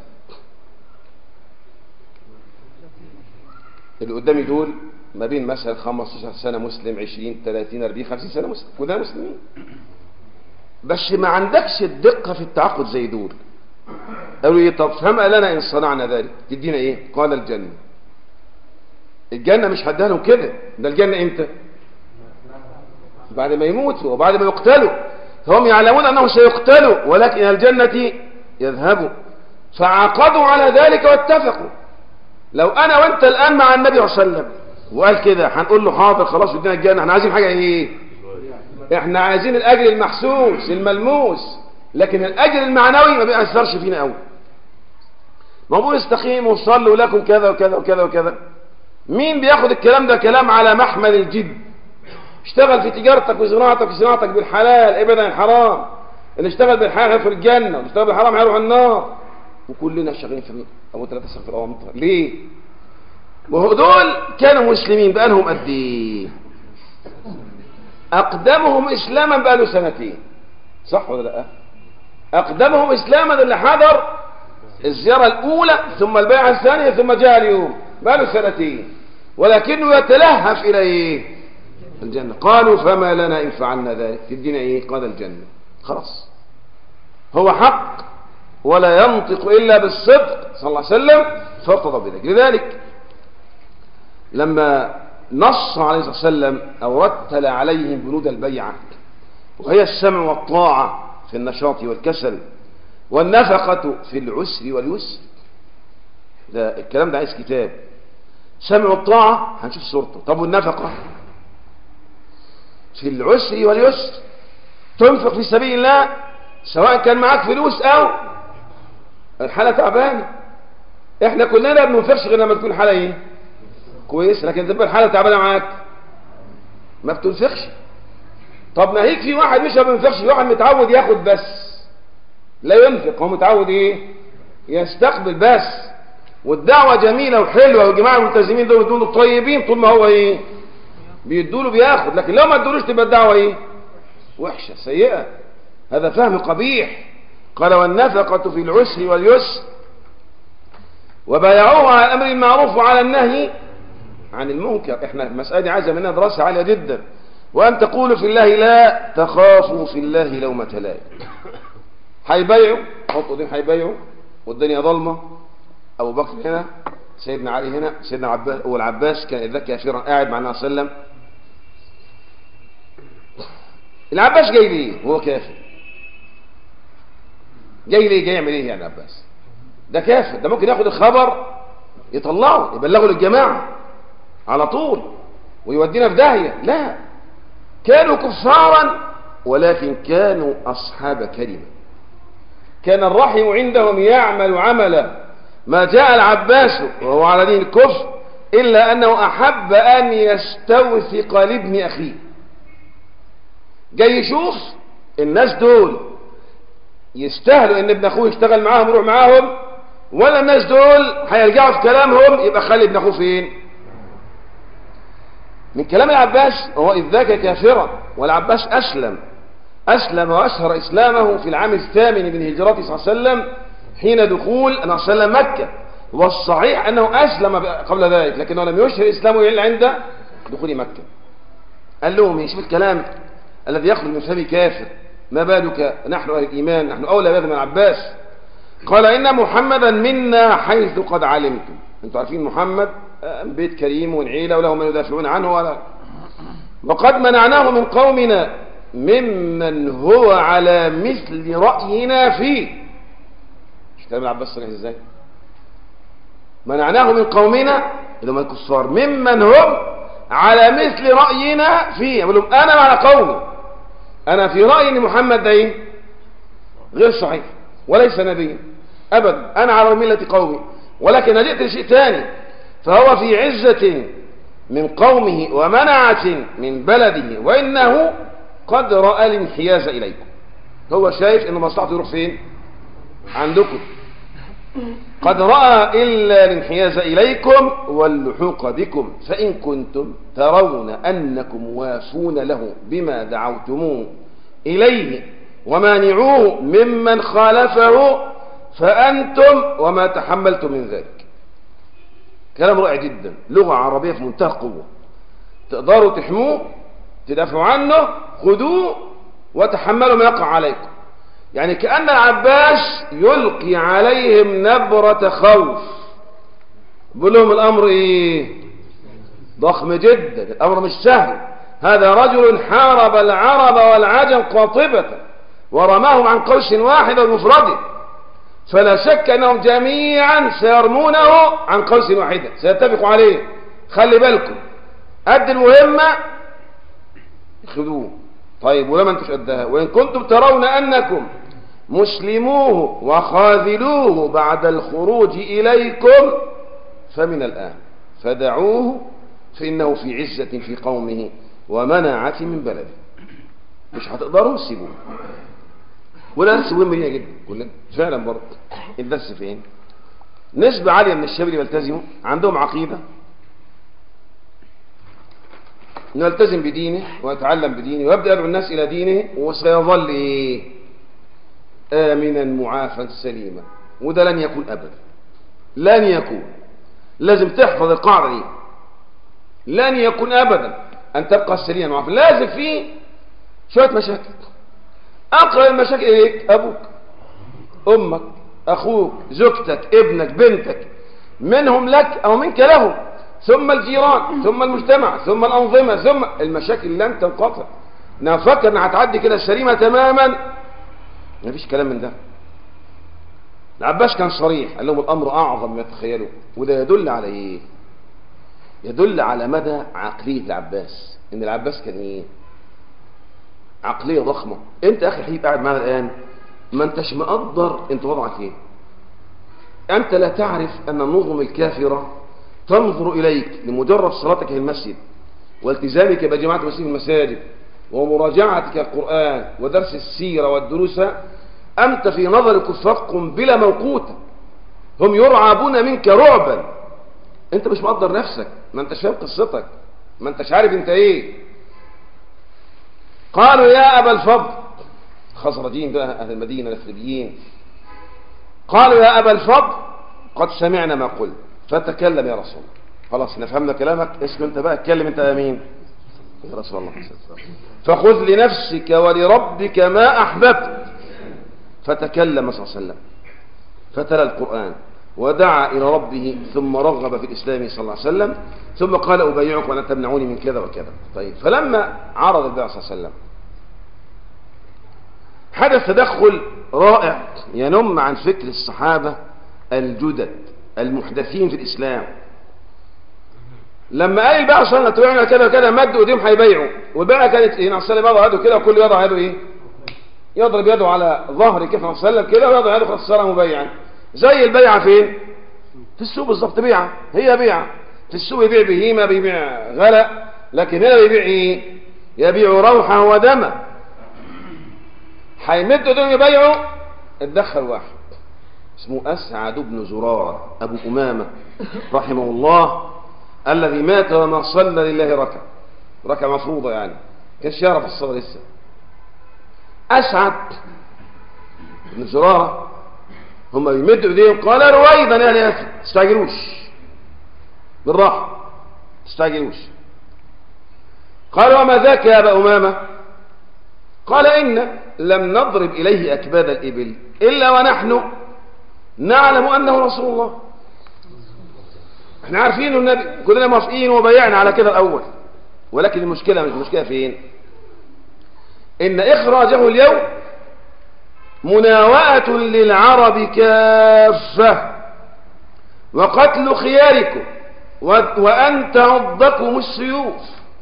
اللي قدامي دول ما بين مثلا 15 سنة مسلم 20 30 40 50 سنة مسلم وده مسلمين بس ما عندكش الدقة في التعاقد زي دول قالوا ايه طب فما لنا ان صنعنا ذلك تدينا ايه قال الجنة الجنة مش هديها لهم كده ده الجنة امتى بعد ما يموتوا وبعد ما يقتلوا هم يعلمون انهم سيقتلوا ولكن الى الجنة يذهبوا فعقدوا على ذلك واتفقوا لو انا وانت الان مع النبي صلى الله عليه وسلم وقال كده هنقول له حاضر خلاص ادينا الجنة احنا عايزين حاجة ايه احنا عايزين الاجر المحسوس الملموس لكن الاجر المعنوي ما بيأثرش فينا قوي موضوع استقيموا وصلوا لكم كذا وكذا وكذا وكذا مين بياخد الكلام ده كلام على محمل الجد اشتغل في تجارتك وزراعتك وصناعتك بالحلال ابعد عن الحرام اللي اشتغل بالحلال هيدخل الجنة واللي اشتغل بالحرام هيروح النار وكلنا شغالين في أبو ثلاثة في الأوامر ليه؟ وهو دول كانوا مسلمين بقالهم قد ايه؟ أقدمهم إسلاما بقاله سنتين صح ولا لا؟ أقدمهم إسلاما اللي حضر الزيارة الأولى ثم البيعة الثانية ثم جاء اليوم بقاله سنتين ولكنه يتلهف إلى إيه؟ الجنة قالوا فما لنا إن فعلنا ذلك تدينا إيه؟ قال الجنة خلاص هو حق ولا ينطق إلا بالصدق صلى الله عليه وسلم فارتضى بذلك لذلك لما نص عليه الصلاة والسلام أو رتل عليهم بنود البيعة وهي السمع والطاعة في النشاط والكسل والنفقة في العسر واليسر ده الكلام ده عايز كتاب سمع الطاعة هنشوف صورته طب والنفقة في العسر واليسر تنفق في سبيل الله سواء كان معاك فلوس او الحالة تعبانة احنا كلنا ما بننفقش غير لما تكون الحالة ايه كويس لكن تبقى الحالة تعبانة معاك ما بتنفقش طب ناهيك في واحد مش ما بينفقش في واحد متعود ياخد بس لا ينفق هو متعود ايه يستقبل بس والدعوة جميلة وحلوة والجماعة الملتزمين دول دول طيبين طول ما هو ايه بيدوله بياخد لكن لو ما ادولوش تبقى الدعوة ايه وحشة سيئة هذا فهم قبيح قال والنفقة في العسر واليسر وبايعوه على الأمر المعروف وعلى النهي عن المنكر احنا المسألة دي عايزة منها دراسة عالية جدا وأن تقولوا في الله لا تخافوا في الله لومة لائم هيبايعوا حطوا ايدين هيبايعوا والدنيا ضلمة أبو بكر هنا سيدنا علي هنا سيدنا عباس والعباس كان إذا كافرا قاعد مع النبي صلى الله عليه وسلم العباس جاي ليه وهو كافر جاي ليه جاي يعمل ايه يعني العباس ده كافر ده ممكن ياخد الخبر يطلعه يبلغه للجماعة على طول ويودينا في داهية لا كانوا كفارا ولكن كانوا أصحاب كلمة كان الرحم عندهم يعمل عملا ما جاء العباس وهو على دين الكفر إلا أنه أحب أن يستوثق لابن أخيه جاي يشوف الناس دول يستاهلوا ان ابن اخوه يشتغل معاهم ويروح معاهم ولا الناس دول هيرجعوا في كلامهم يبقى خلي ابن اخوه فين من كلام العباس هو اذ ذاك كافرا والعباس اسلم اسلم واشهر اسلامه في العام الثامن من هجرته صلى الله عليه وسلم حين دخول النبي صلى الله عليه وسلم مكه والصحيح انه اسلم قبل ذلك لكنه لم يشهر اسلامه الا عند دخول مكه قال لهم ايه شوف الكلام الذي يخرج من فم كافر ما بالك نحن أهل الإيمان نحن أولى بهذا من العباس قال إن محمدا منا حيث قد علمتم أنتم عارفين محمد بيت كريم وعيلة وله من يدافعون عنه ولا وقد منعناه من قومنا ممن هو على مثل رأينا فيه مش كلام العباس صريح ازاي منعناه من قومنا اللي هم الكفار ممن هم على مثل رأينا فيه يقول لهم أنا مع قومي أنا في رأيي أن محمد ده إيه؟ غير صحيح وليس نبيا أبدا أنا على ملة قومي ولكن جئت لشيء ثاني فهو في عزة من قومه ومنعة من بلده وإنه قد رأى الانحياز إليكم هو شايف أن مصلحته يروح فين عندكم قد رأى إلا الانحياز إليكم واللحوق بكم فإن كنتم ترون أنكم وافون له بما دعوتموه إليه ومانعوه ممن خالفه فأنتم وما تحملتم من ذلك كلام رائع جدا لغة عربية في منتهى القوة تقدروا تحموه تدافعوا عنه خذوه وتحملوا ما يقع عليكم يعني كأن العباس يلقي عليهم نبرة خوف بيقول لهم الأمر إيه ضخم جدا الأمر مش سهل هذا رجل حارب العرب والعجم قاطبة ورماهم عن قوس واحد ومفرد فلا شك أنهم جميعا سيرمونه عن قوس واحدة سيتفقوا عليه خلي بالكم قد المهمة خذوه طيب ولما انتش قدها وإن كنتم ترون أنكم مسلموه وخاذلوه بعد الخروج إليكم فمن الآن فدعوه فإنه في عزة في قومه ومناعة من بلده مش هتقدروا تسيبوه ولا درس مهم لينا جدا كلنا فعلا برضه الدرس فين نسبة عالية من الشباب اللي بيلتزموا عندهم عقيدة انه يلتزم بدينه ويتعلم بدينه ويبدأ يدعو الناس إلى دينه وسيظل إيه؟ آمنا معافا سليما وده لن يكون أبدا لن يكون لازم تحفظ القاعدة دي لن يكون أبدا أن تبقى سليما معافا لازم فيه شوية مشاكل أقرب المشاكل إليك أبوك أمك أخوك زوجتك ابنك بنتك منهم لك أو منك لهم ثم الجيران ثم المجتمع ثم الأنظمة ثم المشاكل لن تنقطع نفكر انها هتعدي كده سليمة تماما مفيش كلام من ده العباس كان صريح قال لهم الأمر أعظم ما تتخيلوا وده يدل على إيه يدل على مدى عقلية العباس إن العباس كان إيه عقلية ضخمة أنت أخي حبيب قاعد معنا الآن ما أنتش مقدر أنت وضعك إيه أنت لا تعرف أن النظم الكافرة تنظر إليك لمجرد صلاتك في المسجد والتزامك بجماعة المسلمين المساجد ومراجعتك القرآن ودرس السيرة والدروس أنت في نظر الكفار قنبلة موقوتة هم يرعبون منك رعبا أنت مش مقدر نفسك ما أنتش فاهم قصتك ما أنتش عارف أنت إيه قالوا يا أبا الفضل خزرجين بقى أهل المدينة الأثربيين قالوا يا أبا الفضل قد سمعنا ما قلت فتكلم يا رسول الله خلاص احنا فهمنا كلامك اسم انت بقى اتكلم انت يا مين يا رسول الله فخذ لنفسك ولربك ما احببت فتكلم صلى الله عليه وسلم فتلا القرآن ودعا إلى ربه ثم رغب في الإسلام صلى الله عليه وسلم ثم قال أبايعك ولا تمنعوني من كذا وكذا طيب فلما عرض البيع صلى الله عليه وسلم حدث تدخل رائع ينم عن فكر الصحابة الجدد المحدثين في الإسلام لما قال البيع صلى الله عليه وسلم كده كده مدوا ايديهم هيبيعوا والبيعه كانت ايه نعم السلام يضع يده كده وكل يضع يده ايه يضرب يده على ظهر كيف وسلم كده ويضع يده خلاص صار مبيعا زي البيعه فين في السوق بالظبط بيعه هي بيعه في السوق يبيع بهيمه بيبيع غلا لكن هنا بيبيع ايه يبيع روحه ودمه هيمدوا ايديهم يبيعوا اتدخل واحد اسمه أسعد بن زرارة أبو أمامة رحمه الله الذي مات وما صلى لله ركع ركع مفروضة يعني كانش يعرف الصلاة لسه أسعد بن زرارة هم بيمدوا ايديهم قال رويدا يا ناس تستعجلوش بالراحة تستعجلوش قال وما ذاك يا أبا أمامة قال إن لم نضرب إليه أكباد الإبل إلا ونحن نعلم أنه رسول الله احنا عارفين النبي كلنا موافقين وبيعنا على كده الأول ولكن المشكلة مش المشكلة فين إن إخراجه اليوم مناوئة للعرب كافة وقتل خياركم وأن تعضكم السيوف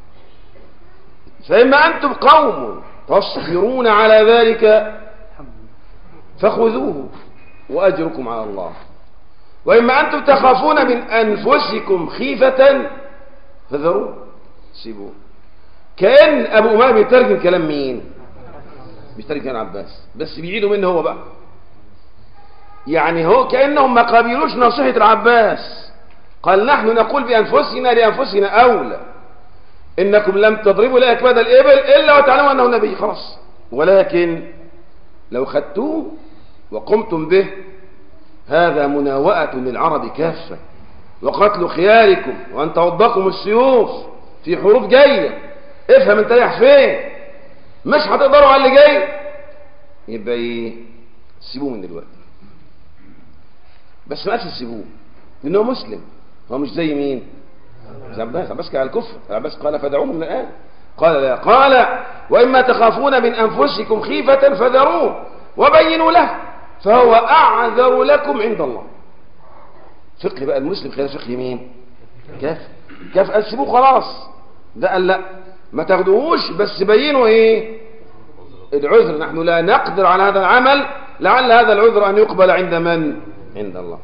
فإما أنتم قوم تصبرون على ذلك فخذوه وأجركم على الله وإما أنتم تخافون من أنفسكم خيفة فذروه سيبوه كأن أبو أمامة بيترجم كلام مين بيترجم كلام عباس بس بيعيدوا منه هو بقى يعني هو كأنهم ما قابلوش نصيحة العباس قال نحن نقول بأنفسنا لأنفسنا أولى إنكم لم تضربوا لأكباد الإبل إلا وتعلموا أنه نبي خلاص ولكن لو خدتوه وقمتم به هذا مناوئة للعرب كافة وقتل خياركم وأن توضقوا السيوف في حروب جاية افهم انت رايح فين مش هتقدروا على اللي جاي يبقى ايه سيبوه من دلوقتي بس ما قالش سيبوه لانه مسلم هو مش زي مين عباس عباس كان على الكفر عباس قال فدعوه من الان قال لا قال واما تخافون من انفسكم خيفه فذروه وبينوا له فهو اعذر لكم عند الله فقه بقى المسلم خلال فقه مين كاف كاف قال سيبوه خلاص ده قال لا ما تاخدوهوش بس بينوا ايه العذر نحن لا نقدر على هذا العمل لعل هذا العذر ان يقبل عند من عند الله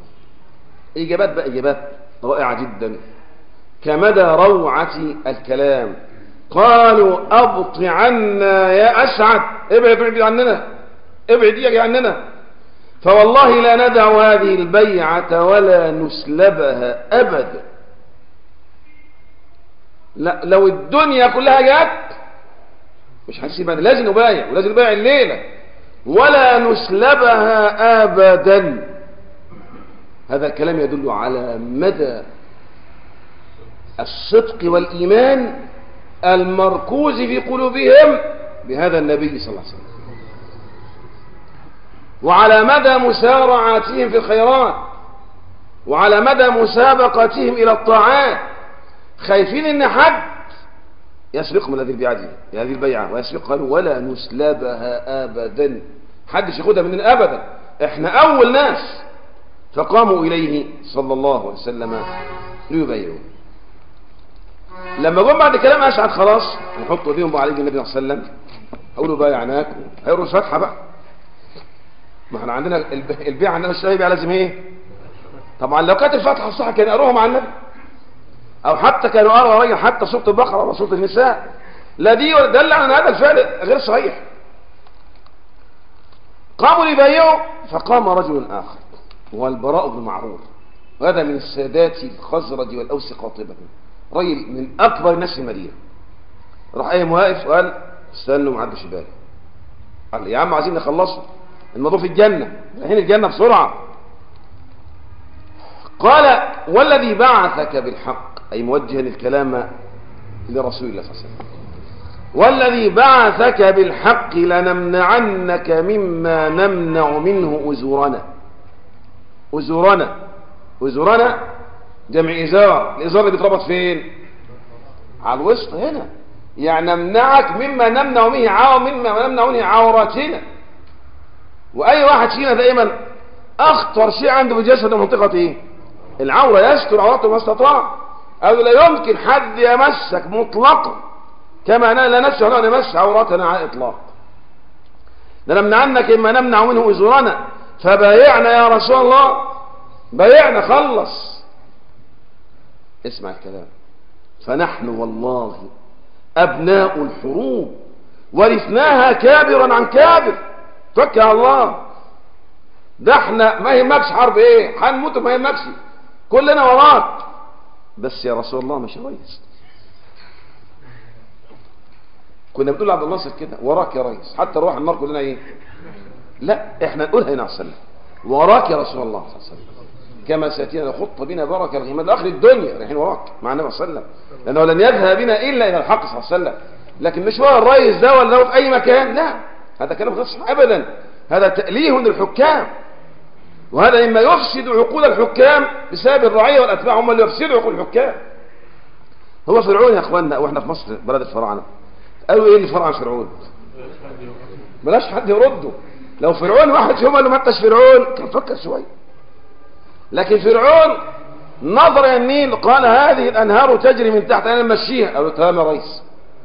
اجابات بقى اجابات رائعه جدا كمدى روعه الكلام قالوا أبط عنا يا أسعد ابعد ابعد عننا ابعد يجي عننا فوالله لا ندع هذه البيعة ولا نسلبها أبدا لا لو الدنيا كلها جت مش هنسيبها لازم نبايع ولازم نبايع الليلة ولا نسلبها أبدا هذا الكلام يدل على مدى الصدق والإيمان المركوز في قلوبهم بهذا النبي صلى الله عليه وسلم وعلى مدى مسارعاتهم في الخيرات وعلى مدى مسابقتهم إلى الطاعات خايفين ان حد يسرق من هذه البيعة دي هذه البيعة ويسرق قالوا ولا نسلبها أبدا حدش ياخدها مننا أبدا احنا أول ناس فقاموا إليه صلى الله عليه وسلم ليبايعوا لما جم بعد كلام أشعد خلاص نحط ايديهم على النبي صلى الله عليه وسلم هيقولوا بايعناك هيقولوا فتحة بقى ما احنا عندنا الب- البيع عندنا الشرعي بيع لازم ايه طبعا لو كانت الفتحة الصح كان يقروها مع النبي او حتى كانوا قروا راجل حتى سورة البقرة ولا سورة النساء لا دي ولا دل على ان هذا الفعل غير صحيح قاموا ليبايعوا فقام رجل اخر وهو البراء بن معرور وهذا من السادات الخزرج والاوس قاطبة رجل من اكبر الناس في المدينة راح قايم واقف وقال استنوا ما حدش يبالي قال يا عم عايزين نخلصه الموضوع في الجنة رايحين الجنة بسرعة قال والذي بعثك بالحق أي موجها الكلام لرسول الله صلى الله عليه وسلم والذي بعثك بالحق لنمنعنك مما نمنع منه أزورنا أزورنا أزورنا جمع إزار الإزار اللي بيتربط فين على الوسط هنا يعني نمنعك مما نمنع منه عاو مما نمنع منه عوراتنا واي واحد فينا دائما اخطر شيء عنده في جسده منطقه ايه العوره يستر عورته ما استطاع او لا يمكن حد يمسك مطلقا كما أنا لا نسع أن نمس عوراتنا على الاطلاق لنمنعنك مما نمنع منه ازورنا فبايعنا يا رسول الله بايعنا خلص اسمع الكلام فنحن والله أبناء الحروب ورثناها كابرا عن كابر توكل على الله ده احنا ما يهمكش حرب ايه هنموت ما يهمكش كلنا وراك بس يا رسول الله مش ريس كنا بنقول لعبد الناصر كده وراك يا ريس حتى نروح النار كلنا ايه لا احنا نقولها هنا عليه وراك يا رسول الله صلى الله عليه وسلم كما سياتينا خط بنا بركه الغماد لاخر الدنيا رايحين وراك مع النبي صلى الله عليه وسلم لانه لن يذهب بنا الا الى الحق صلى الله عليه وسلم لكن مش هو الرئيس ده ولا هو في اي مكان لا هذا كلام غير صحيح ابدا هذا تأليه للحكام وهذا مما يفسد عقول الحكام بسبب الرعية والأتباع هم اللي يفسدوا عقول الحكام هو فرعون يا اخواننا واحنا في مصر بلد الفراعنة قالوا ايه اللي فرعن فرعون بلاش حد يرده لو فرعون واحد فيهم قال له ما انتش فرعون كان فكر شويه لكن فرعون نظر إلى النيل قال هذه الانهار تجري من تحت انا نمشيها قالوا تمام يا ريس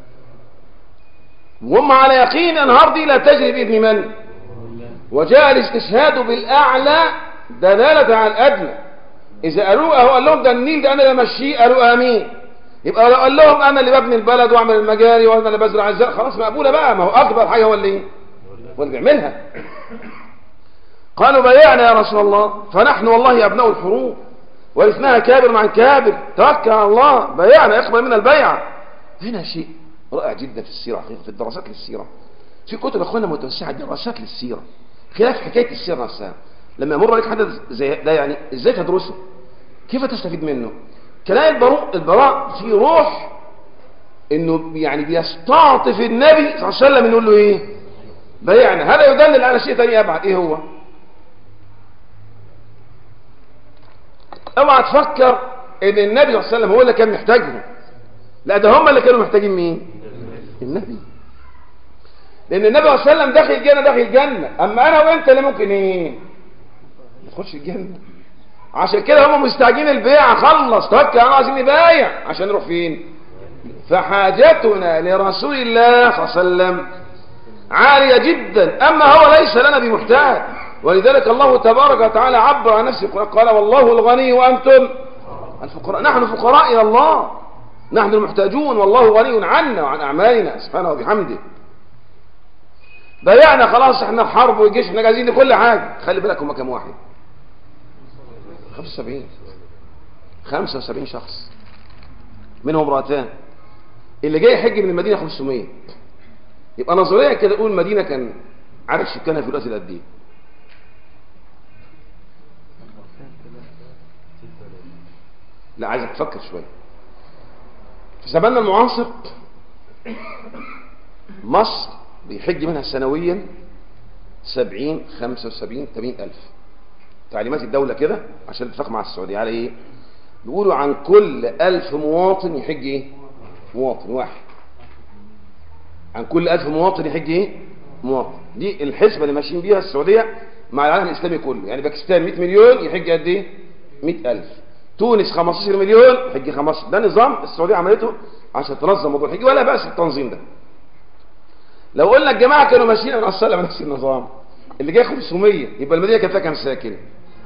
وهم على يقين الانهار دي لا تجري باذن من وجاء الاستشهاد بالاعلى دلاله على الادنى اذا قالوا هو قال لهم ده النيل ده انا اللي امشيه قالوا امين يبقى لو قال لهم انا اللي ببني البلد واعمل المجاري وانا اللي بزرع الزرع خلاص مقبوله بقى ما هو اكبر حاجه هو اللي ايه هو اللي بيعملها قالوا بايعنا يا رسول الله فنحن والله ابناء الحروب ورثناها كابر عن كابر توكل على الله بايعنا اقبل منا البيعه هنا شيء رائع جدا في السيره حقيقه في الدراسات للسيره في كتب اخواننا متوسعه دراسات للسيره خلاف حكايه السيره نفسها لما يمر عليك حدث زي ده يعني ازاي تدرسه كيف تستفيد منه كلام البراء البراء في روح انه يعني بيستعطف النبي صلى الله عليه وسلم يقول له ايه بايعنا هذا يدلل على شيء ثاني ابعد ايه هو اوعى تفكر ان النبي صلى الله عليه وسلم هو اللي كان محتاجهم لا ده هم اللي كانوا محتاجين مين النبي لان النبي صلى الله عليه وسلم داخل الجنه داخل الجنه اما انا وانت اللي ممكن ايه ما تخش الجنه عشان كده هم مستعجلين البيع خلص توكل على عايزين نبايع عشان نروح فين فحاجتنا لرسول الله صلى الله عليه وسلم عالية جدا أما هو ليس لنا بمحتاج ولذلك الله تبارك وتعالى عبر عن نفسه قال والله الغني وأنتم الفقراء نحن فقراء إلى الله نحن المحتاجون والله غني عنا وعن أعمالنا سبحانه وبحمده بايعنا خلاص احنا في حرب وجيش احنا جاهزين لكل حاجة خلي بالك هم كام واحد 75 75 شخص منهم امرأتان اللي جاي يحج من المدينة 500 يبقى نظريا كده نقول المدينة كان عدد سكانها في الوقت ده قد ايه لا عايزك تفكر شوية في زماننا المعاصر مصر بيحج منها سنويا 70 75 80 ألف تعليمات الدولة كده عشان اتفق مع السعودية على ايه بيقولوا عن كل ألف مواطن يحج ايه مواطن واحد عن كل ألف مواطن يحج ايه مواطن دي الحسبة اللي ماشيين بيها السعودية مع العالم الإسلامي كله يعني باكستان 100 مليون يحج قد ايه 100 ألف تونس 15 مليون يحج 15 ده نظام السعودية عملته عشان تنظم موضوع الحج ولا بأس التنظيم ده لو قلنا الجماعة كانوا ماشيين من أصلا نفس النظام اللي جاي 500 يبقى المدينة كانت فيها كام ساكن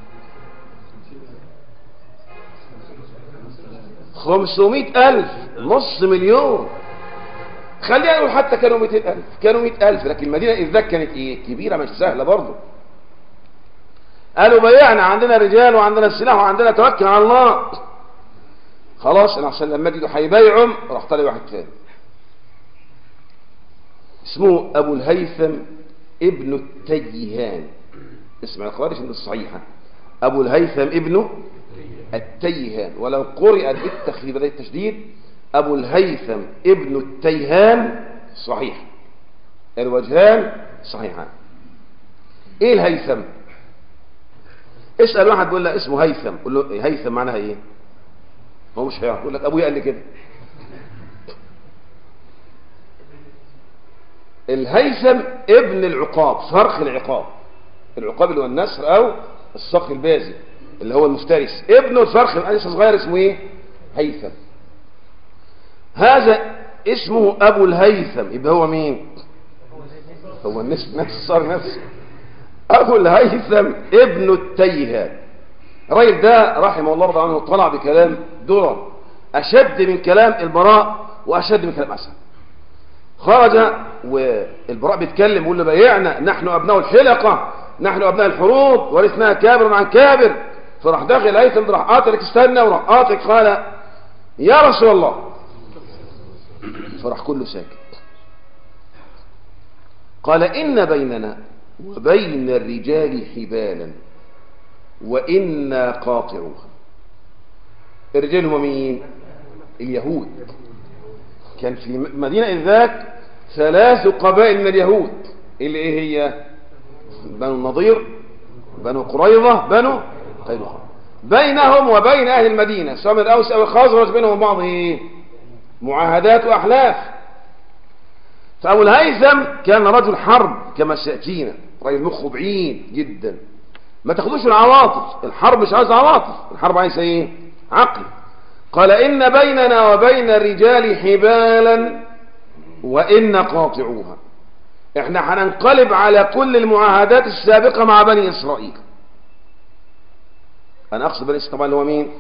500 ألف نص مليون خلينا نقول حتى كانوا 200 ألف كانوا 100 ألف لكن المدينة إذ ذاك كانت إيه كبيرة مش سهلة برضه قالوا بيعنا عندنا رجال وعندنا السلاح وعندنا توكل على الله خلاص انا عشان لما يجوا هيبايعهم راح طالع واحد ثاني اسمه ابو الهيثم ابن التيهان اسم الخوارج من الصحيحة ابو الهيثم ابن التيهان ولو قرئت بالتخفيف بدأ التشديد ابو الهيثم ابن التيهان صحيح الوجهان صحيحان ايه الهيثم اسأل واحد بيقول له اسمه هيثم قول له هيثم معناها ايه هو مش هيعرف يقول لك ابويا قال لي كده الهيثم ابن العقاب صرخ العقاب العقاب اللي هو النسر او الصقر البازي اللي هو المفترس ابنه الفرخ لسه صغير اسمه ايه هيثم هذا اسمه ابو الهيثم يبقى هو مين هو النفس نفس صار نفسه ابو الهيثم ابن التيهان الراجل ده رحمه الله رضي عنه طلع بكلام درر اشد من كلام البراء واشد من كلام اسد خرج والبراء بيتكلم يقول له بايعنا نحن ابناء الحلقه نحن ابناء الحروب ورثناها كابر عن كابر فراح داخل هيثم راح قاتلك استنى وراح قاتلك قال يا رسول الله فراح كله ساكت قال إن بيننا وبين الرجال حبالا وإنا قاطعوها الرجال هم مين اليهود كان في مدينة إذ ذاك ثلاث قبائل من اليهود اللي ايه هي بنو النضير بنو قريظة بنو قينقاع بينهم وبين أهل المدينة سواء من الأوس أو الخزرج بينهم بعض إيه؟ معاهدات وأحلاف فأبو الهيثم كان رجل حرب كما سيأتينا رجل مخه بعيد جدا ما تاخدوش العواطف الحرب مش عايز عواطف الحرب عايز ايه عقل قال إن بيننا وبين الرجال حبالا وإن قاطعوها احنا هننقلب على كل المعاهدات السابقة مع بني إسرائيل أنا أقصد بني إسرائيل طبعا اللي هو مين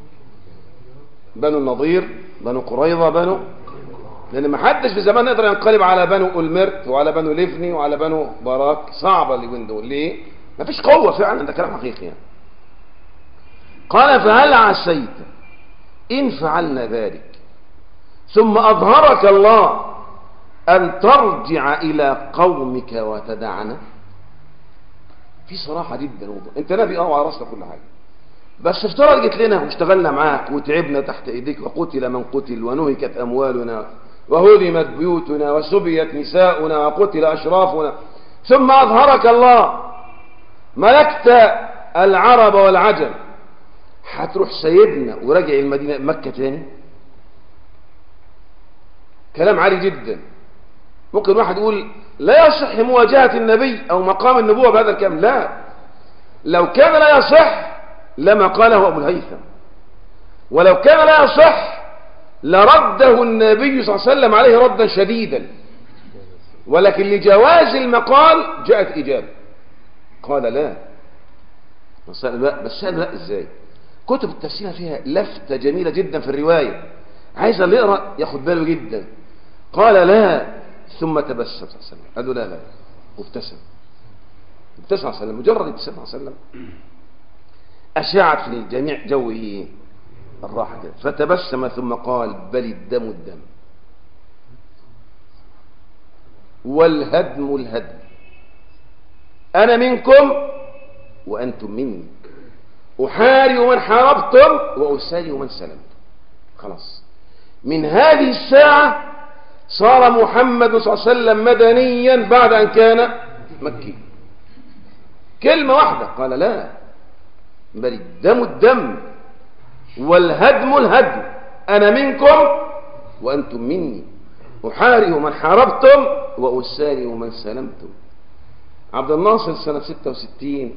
بنو النضير بنو قريظة بنو لأن ما حدش في زمان يقدر ينقلب على بنو أولمرت وعلى بنو ليفني وعلى بنو باراك صعبة اليومين دول ليه؟ ما فيش قوة فعلا ده كلام حقيقي يعني. قال فهل عسيت إن فعلنا ذلك ثم أظهرك الله أن ترجع إلى قومك وتدعنا في صراحة جدا وضوح. انت نبي اه وعلى راسنا كل حاجة بس افترض جيت لنا واشتغلنا معاك وتعبنا تحت ايديك وقتل من قتل ونهكت اموالنا وهدمت بيوتنا وسبيت نساؤنا وقتل اشرافنا ثم اظهرك الله ملكت العرب والعجم هتروح سيدنا وراجع المدينة مكة تاني كلام عالي جدا ممكن واحد يقول لا يصح مواجهة النبي او مقام النبوة بهذا الكلام لا لو كان لا يصح لما قاله ابو الهيثم ولو كان لا يصح لرده النبي صلى الله عليه وسلم عليه ردا شديدا ولكن لجواز المقال جاءت إجابة قال لا بس لا بس لا ازاي كتب التفسير فيها لفتة جميلة جدا في الرواية عايز اللي يقرأ ياخد باله جدا قال لا ثم تبسم صلى الله عليه وسلم قال له لا لا وابتسم ابتسم صلى الله عليه وسلم مجرد ابتسام صلى الله عليه وسلم أشاعت في الجميع جو إيه؟ الراحة كده فتبسم ثم قال بل الدم الدم والهدم الهدم أنا منكم وأنتم مني أحاري من حاربتم وأسالي من سلمتم خلاص من هذه الساعة صار محمد صلى الله عليه وسلم مدنيا بعد أن كان مكي كلمة واحدة قال لا بل الدم الدم والهدم الهدم أنا منكم وأنتم مني أحارب من حاربتم وأساري من سلمتم عبد الناصر سنة 66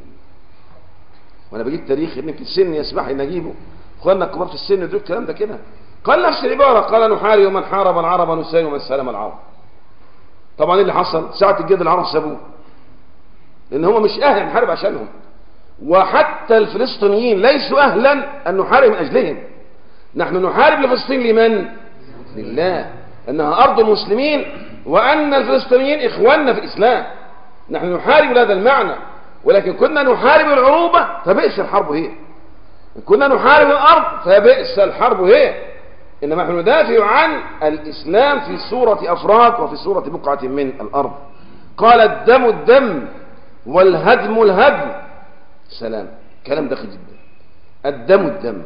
وأنا بجيب تاريخ يمكن السن يسمح لي أجيبه أخواننا الكبار في السن يدركوا الكلام ده كده قال نفس العبارة قال نحارب من حارب العرب نساري من سلم العرب طبعا ايه اللي حصل ساعة الجد العرب سابوه لأن هم مش أهل نحارب عشانهم وحتى الفلسطينيين ليسوا أهلا أن نحارب من أجلهم نحن نحارب لفلسطين لمن؟ لله أنها أرض المسلمين وأن الفلسطينيين إخواننا في الإسلام نحن نحارب لهذا المعنى ولكن كنا نحارب العروبة فبئس الحرب هي إن كنا نحارب الأرض فبئس الحرب هي إنما نحن ندافع عن الإسلام في صورة أفراد وفي صورة بقعة من الأرض قال الدم الدم والهدم الهدم سلام كلام دقيق جدا الدم الدم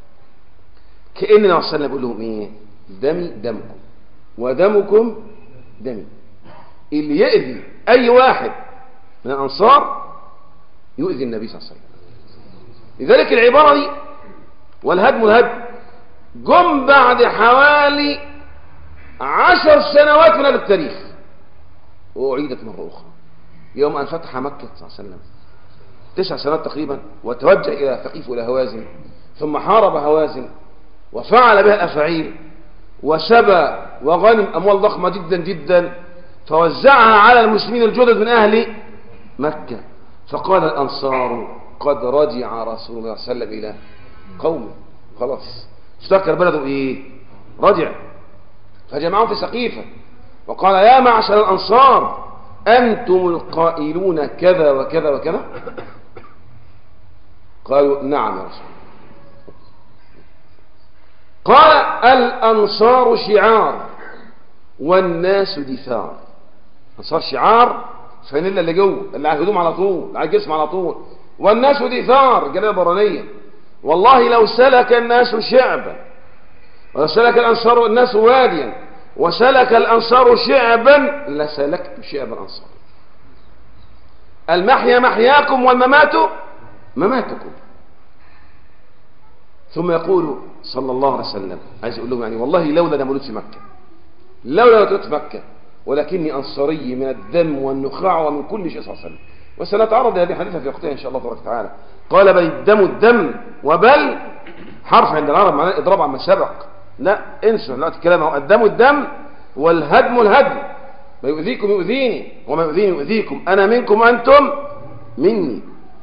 كأن النبي صلى الله عليه وسلم بيقول لهم ايه دمي دمكم ودمكم دمي اللي يأذي أي واحد من الأنصار يؤذي النبي صلى الله عليه وسلم لذلك العبارة دي والهدم الهدم جم بعد حوالي عشر سنوات من هذا التاريخ وأعيدت مرة أخرى يوم أن فتح مكة صلى الله عليه وسلم تسع سنوات تقريبا وتوجه إلى ثقيف إلى هوازن ثم حارب هوازن وفعل بها الأفاعيل وسبى وغنم أموال ضخمة جدا جدا فوزعها على المسلمين الجدد من أهل مكة فقال الأنصار قد رجع رسول الله صلى الله عليه وسلم إلى قومه خلاص افتكر بلده إيه رجع فجمعهم في سقيفة وقال يا معشر الأنصار أنتم القائلون كذا وكذا وكذا قالوا نعم يا رسول قال الأنصار شعار والناس دثار أنصار شعار فانيلا اللي جوه اللي على الهدوم على طول اللي على الجسم على طول والناس دثار الجلالة البرانية والله لو سلك الناس شعبا ولو سلك الأنصار الناس واديا وسلك الأنصار شعبا لسلكت شعب الأنصار المحيا محياكم والممات مماتكم ثم يقول صلى الله عليه وسلم عايز يقول لهم يعني والله لولا انا مولود في مكة لولا انا في مكة ولكني أنصاري من الدم والنخاع ومن كل شيء صلى الله عليه وسلم وسنتعرض لهذه الحديثة في وقتها إن شاء الله تبارك وتعالى قال بل الدم الدم وبل حرف عند العرب معناه إضراب عما سبق لا انسوا دلوقتي الكلام اهو الدم الدم والهدم الهدم ما يؤذيكم يؤذيني وما يؤذيني يؤذيكم أنا منكم أنتم مني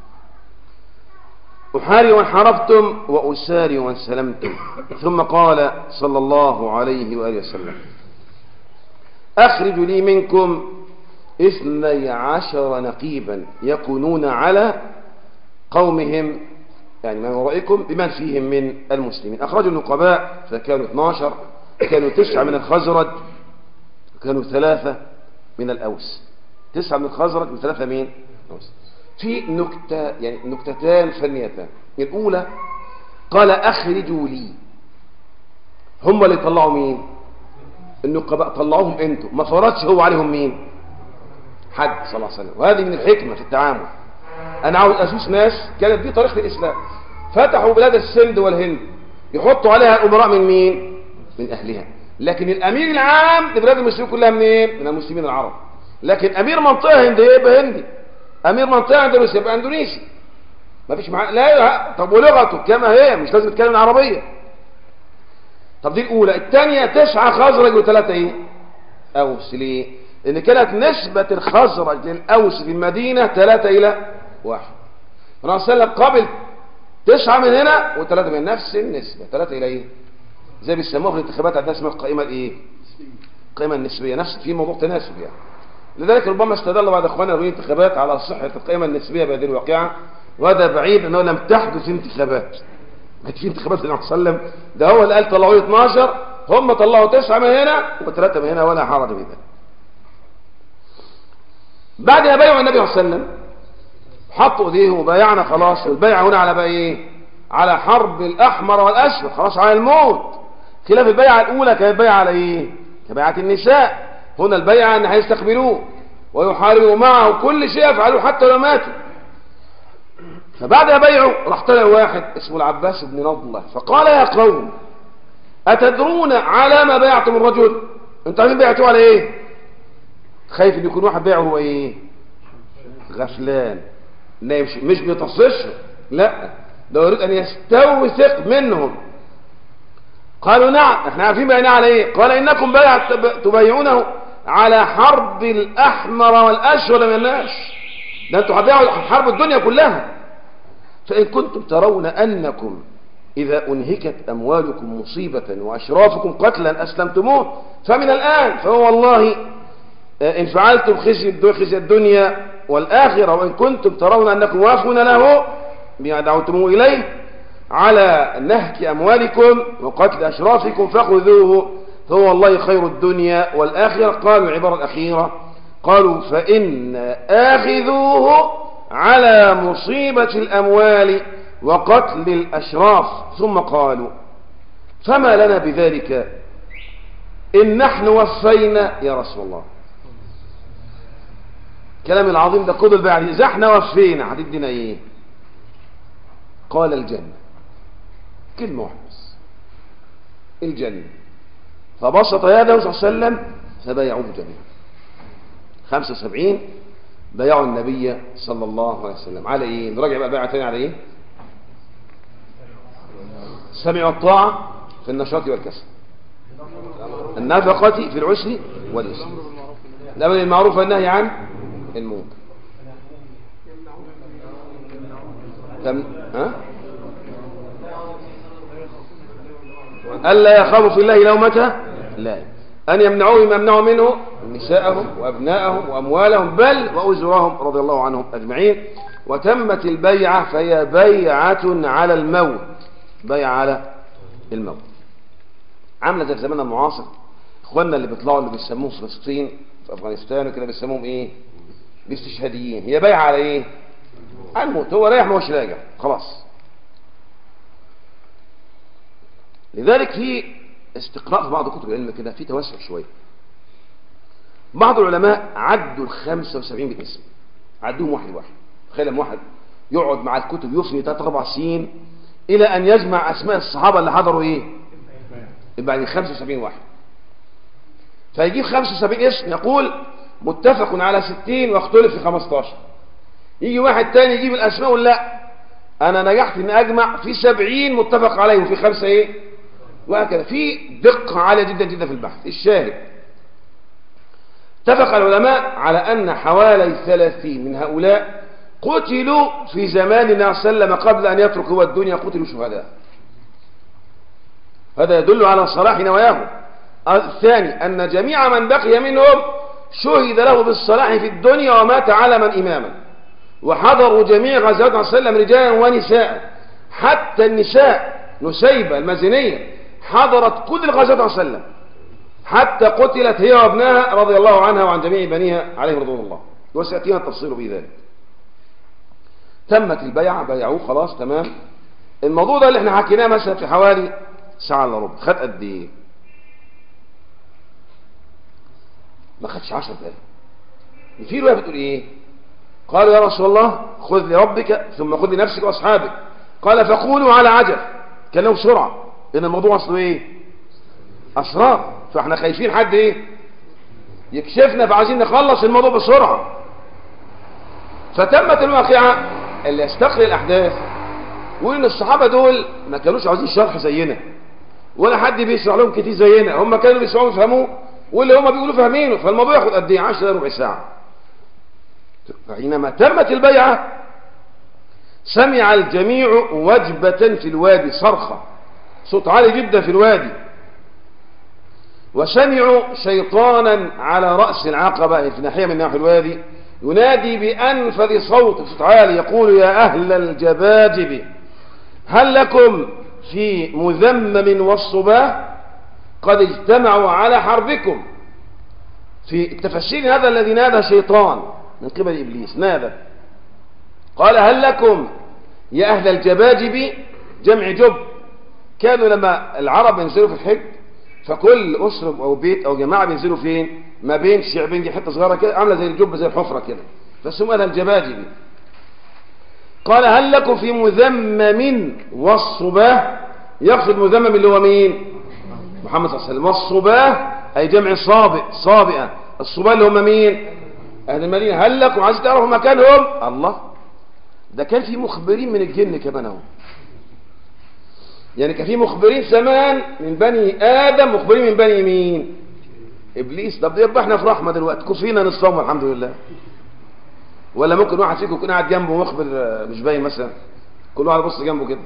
أحاري من حاربتم وأساري من سلمتم ثم قال صلى الله عليه وآله وسلم أخرج لي منكم اثني عشر نقيبا يكونون على قومهم يعني من ورائكم بمن فيهم من المسلمين أخرجوا النقباء فكانوا 12 كانوا تسعة من الخزرج كانوا ثلاثة من الأوس تسعة من الخزرج وثلاثة من الأوس في نكتة يعني نكتتان فنيتان الأولى قال أخرجوا لي هم اللي طلعوا مين النقباء طلعوهم انتوا ما فرضش هو عليهم مين حد صلى الله عليه وسلم وهذه من الحكمة في التعامل أنا عاوز أسوس ناس كانت دي طريقة الإسلام فتحوا بلاد السند والهند يحطوا عليها الأمراء من مين من أهلها لكن الأمير العام لبلاد المسلمين كلها منين من المسلمين العرب لكن أمير منطقة هندية يبقى هندي أمير منطقة أندونيسيا يبقى أندونيسي ما فيش معاه لا طب ولغته كما هي مش لازم يتكلم العربية طب دي الأولى الثانية تسعة خزرج وثلاثة إيه أوس ليه لأن كانت نسبة الخزرج للأوس في المدينة ثلاثة إلى واحد الرسول صلى الله عليه وسلم قبل تسعة من هنا وثلاثة من نفس النسبة ثلاثة إلى إيه زي بيسموها في الانتخابات عندنا اسمها القائمة الايه القائمة النسبية نفس في موضوع تناسب يعني لذلك ربما استدل بعض اخواننا في الانتخابات على صحة القائمة النسبية بهذه الواقعة وهذا بعيد انه لم تحدث انتخابات ما في انتخابات النبي صلى الله عليه وسلم ده هو اللي قال طلعوا لي 12 هم طلعوا تسعة من هنا وثلاثة من هنا ولا حرج في ذلك بعدها بيعوا النبي صلى الله عليه وسلم حطوا ايديهم وبايعنا خلاص البيع هنا على بقى ايه على حرب الاحمر والاسود خلاص على الموت خلاف البيعه الاولى كانت بيعه على ايه كبيعه النساء هنا البيعه ان هيستقبلوه ويحاربوا معه كل شيء يفعلوه حتى لو ماتوا فبعدها بيعوا راح طلع واحد اسمه العباس بن نضلة فقال يا قوم أتدرون على ما بايعتم الرجل انتوا عارفين بيعتوه على ايه خايف ان يكون واحد بيعه هو ايه غفلان لا مش مش بيتصش لا ده يريد ان يستوثق منهم قالوا نعم احنا عارفين بيعناه على ايه قال انكم بيع تبايعونه على حرب الاحمر والاشهر من الناس ده انتوا هتبيعوا حرب الدنيا كلها فان كنتم ترون انكم اذا انهكت اموالكم مصيبه واشرافكم قتلا اسلمتموه فمن الان فهو والله إن فعلتم خزي خزي الدنيا والآخرة وإن كنتم ترون أنكم وافون له بما دعوتموه إليه على نهك أموالكم وقتل أشرافكم فخذوه فهو والله خير الدنيا والآخرة قالوا العبارة الأخيرة قالوا فإن آخذوه على مصيبة الأموال وقتل الأشراف ثم قالوا فما لنا بذلك إن نحن وفينا يا رسول الله كلام العظيم ده خد البيع إذا احنا وفينا هتدينا ايه قال الجنة كلمة واحدة بس الجنة فبسط يده صلى الله عليه وسلم فبايعوه جميعا 75 بايعوا النبي صلى الله عليه وسلم على ايه نراجع بقى بيعة تاني على ايه سمع الطاعة في النشاط والكسل النفقة في العسر واليسر الأمر المعروف والنهي عن المنكر كم ها ألا يخافوا في الله لومة لا أن يمنعوه ما يمنعوا منه نساءهم وأبناءهم وأموالهم بل وأزرهم رضي الله عنهم أجمعين وتمت البيعة فهي بيعة على الموت بيعة على الموت عاملة زي زماننا المعاصر اخواننا اللي بيطلعوا اللي بيسموهم فلسطين في افغانستان وكده بيسموهم ايه الاستشهاديين هي بايعه على ايه على الموت هو رايح ما هوش راجع خلاص لذلك في استقراء في بعض كتب العلم كده في توسع شويه بعض العلماء عدوا ال 75 بالاسم عدوهم واحد واحد تخيل لما واحد يقعد مع الكتب يفني ثلاث اربع سنين الى ان يجمع اسماء الصحابه اللي حضروا ايه يبقى يعني 75 واحد فيجيب 75 اسم يقول متفق على 60 واختلف في 15 يجي واحد تاني يجيب الاسماء يقول لا انا نجحت ان اجمع في 70 متفق عليه وفي خمسه ايه وهكذا في دقه عاليه جدا جدا في البحث الشاهد اتفق العلماء على ان حوالي 30 من هؤلاء قتلوا في زمان النبي صلى الله عليه وسلم قبل ان يترك هو الدنيا قتلوا شهداء هذا يدل على صلاح نواياهم الثاني أن جميع من بقي منهم شهد له بالصلاح في الدنيا ومات علما إماما وحضروا جميع غزوات عليه وسلم رجالا ونساء حتى النساء نسيبة المزنية حضرت كل الغزوات عليه وسلم حتى قتلت هي وابنها رضي الله عنها وعن جميع بنيها عليهم رضوان الله وسيأتينا التفصيل في ذلك تمت البيعة بيعوه خلاص تمام الموضوع ده اللي احنا حكيناه مثلا في حوالي ساعة الا ربع خد قد ايه ما خدش 10 دقايق في روايه بتقول ايه قالوا يا رسول الله خذ لربك ثم خذ لنفسك واصحابك قال فقولوا على عجل كانوا بسرعه لان الموضوع اصله ايه اسرار فاحنا خايفين حد ايه يكشفنا فعايزين نخلص الموضوع بسرعه فتمت الواقعه اللي يستقري الاحداث ويقول ان الصحابه دول ما كانوش عاوزين شرح زينا ولا حد بيشرح لهم كتير زينا هم كانوا بيسمعوا يفهموه واللي هم بيقولوا فاهمينه فالموضوع ياخد قد ايه 10 ربع ساعه فحينما تمت البيعه سمع الجميع وجبة في الوادي صرخة صوت عالي جدا في الوادي وسمعوا شيطانا على رأس العقبة في ناحية من ناحية الوادي ينادي بأنفذ صوت صوت عالي يقول يا أهل الجباجب هل لكم في مذمم والصباه قد اجتمعوا على حربكم في التفسير هذا الذي نادى شيطان من قبل إبليس نادى قال هل لكم يا أهل الجباجب جمع جب كانوا لما العرب ينزلوا في الحج فكل أسرة أو بيت أو جماعة بينزلوا فين ما بين شعبين دي حتة صغيرة كده عاملة زي الجب زي الحفرة كده فسموا لها الجباجب قال هل لكم في مذمم والصباه يقصد مذمم اللي هو مين محمد صلى الله عليه وسلم والصباه أي جمع صابئ صابئة الصباه اللي هم مين أهل المدينة هل لكم عايز تعرفوا مكانهم الله ده كان في مخبرين من الجن كمان اهو يعني كان في مخبرين زمان من بني آدم مخبرين من بني مين إبليس طب يبقى احنا في رحمة دلوقتي كفينا نصوم الحمد لله ولا ممكن واحد فيكم يكون قاعد جنبه مخبر مش باين مثلا كل واحد يبص جنبه كده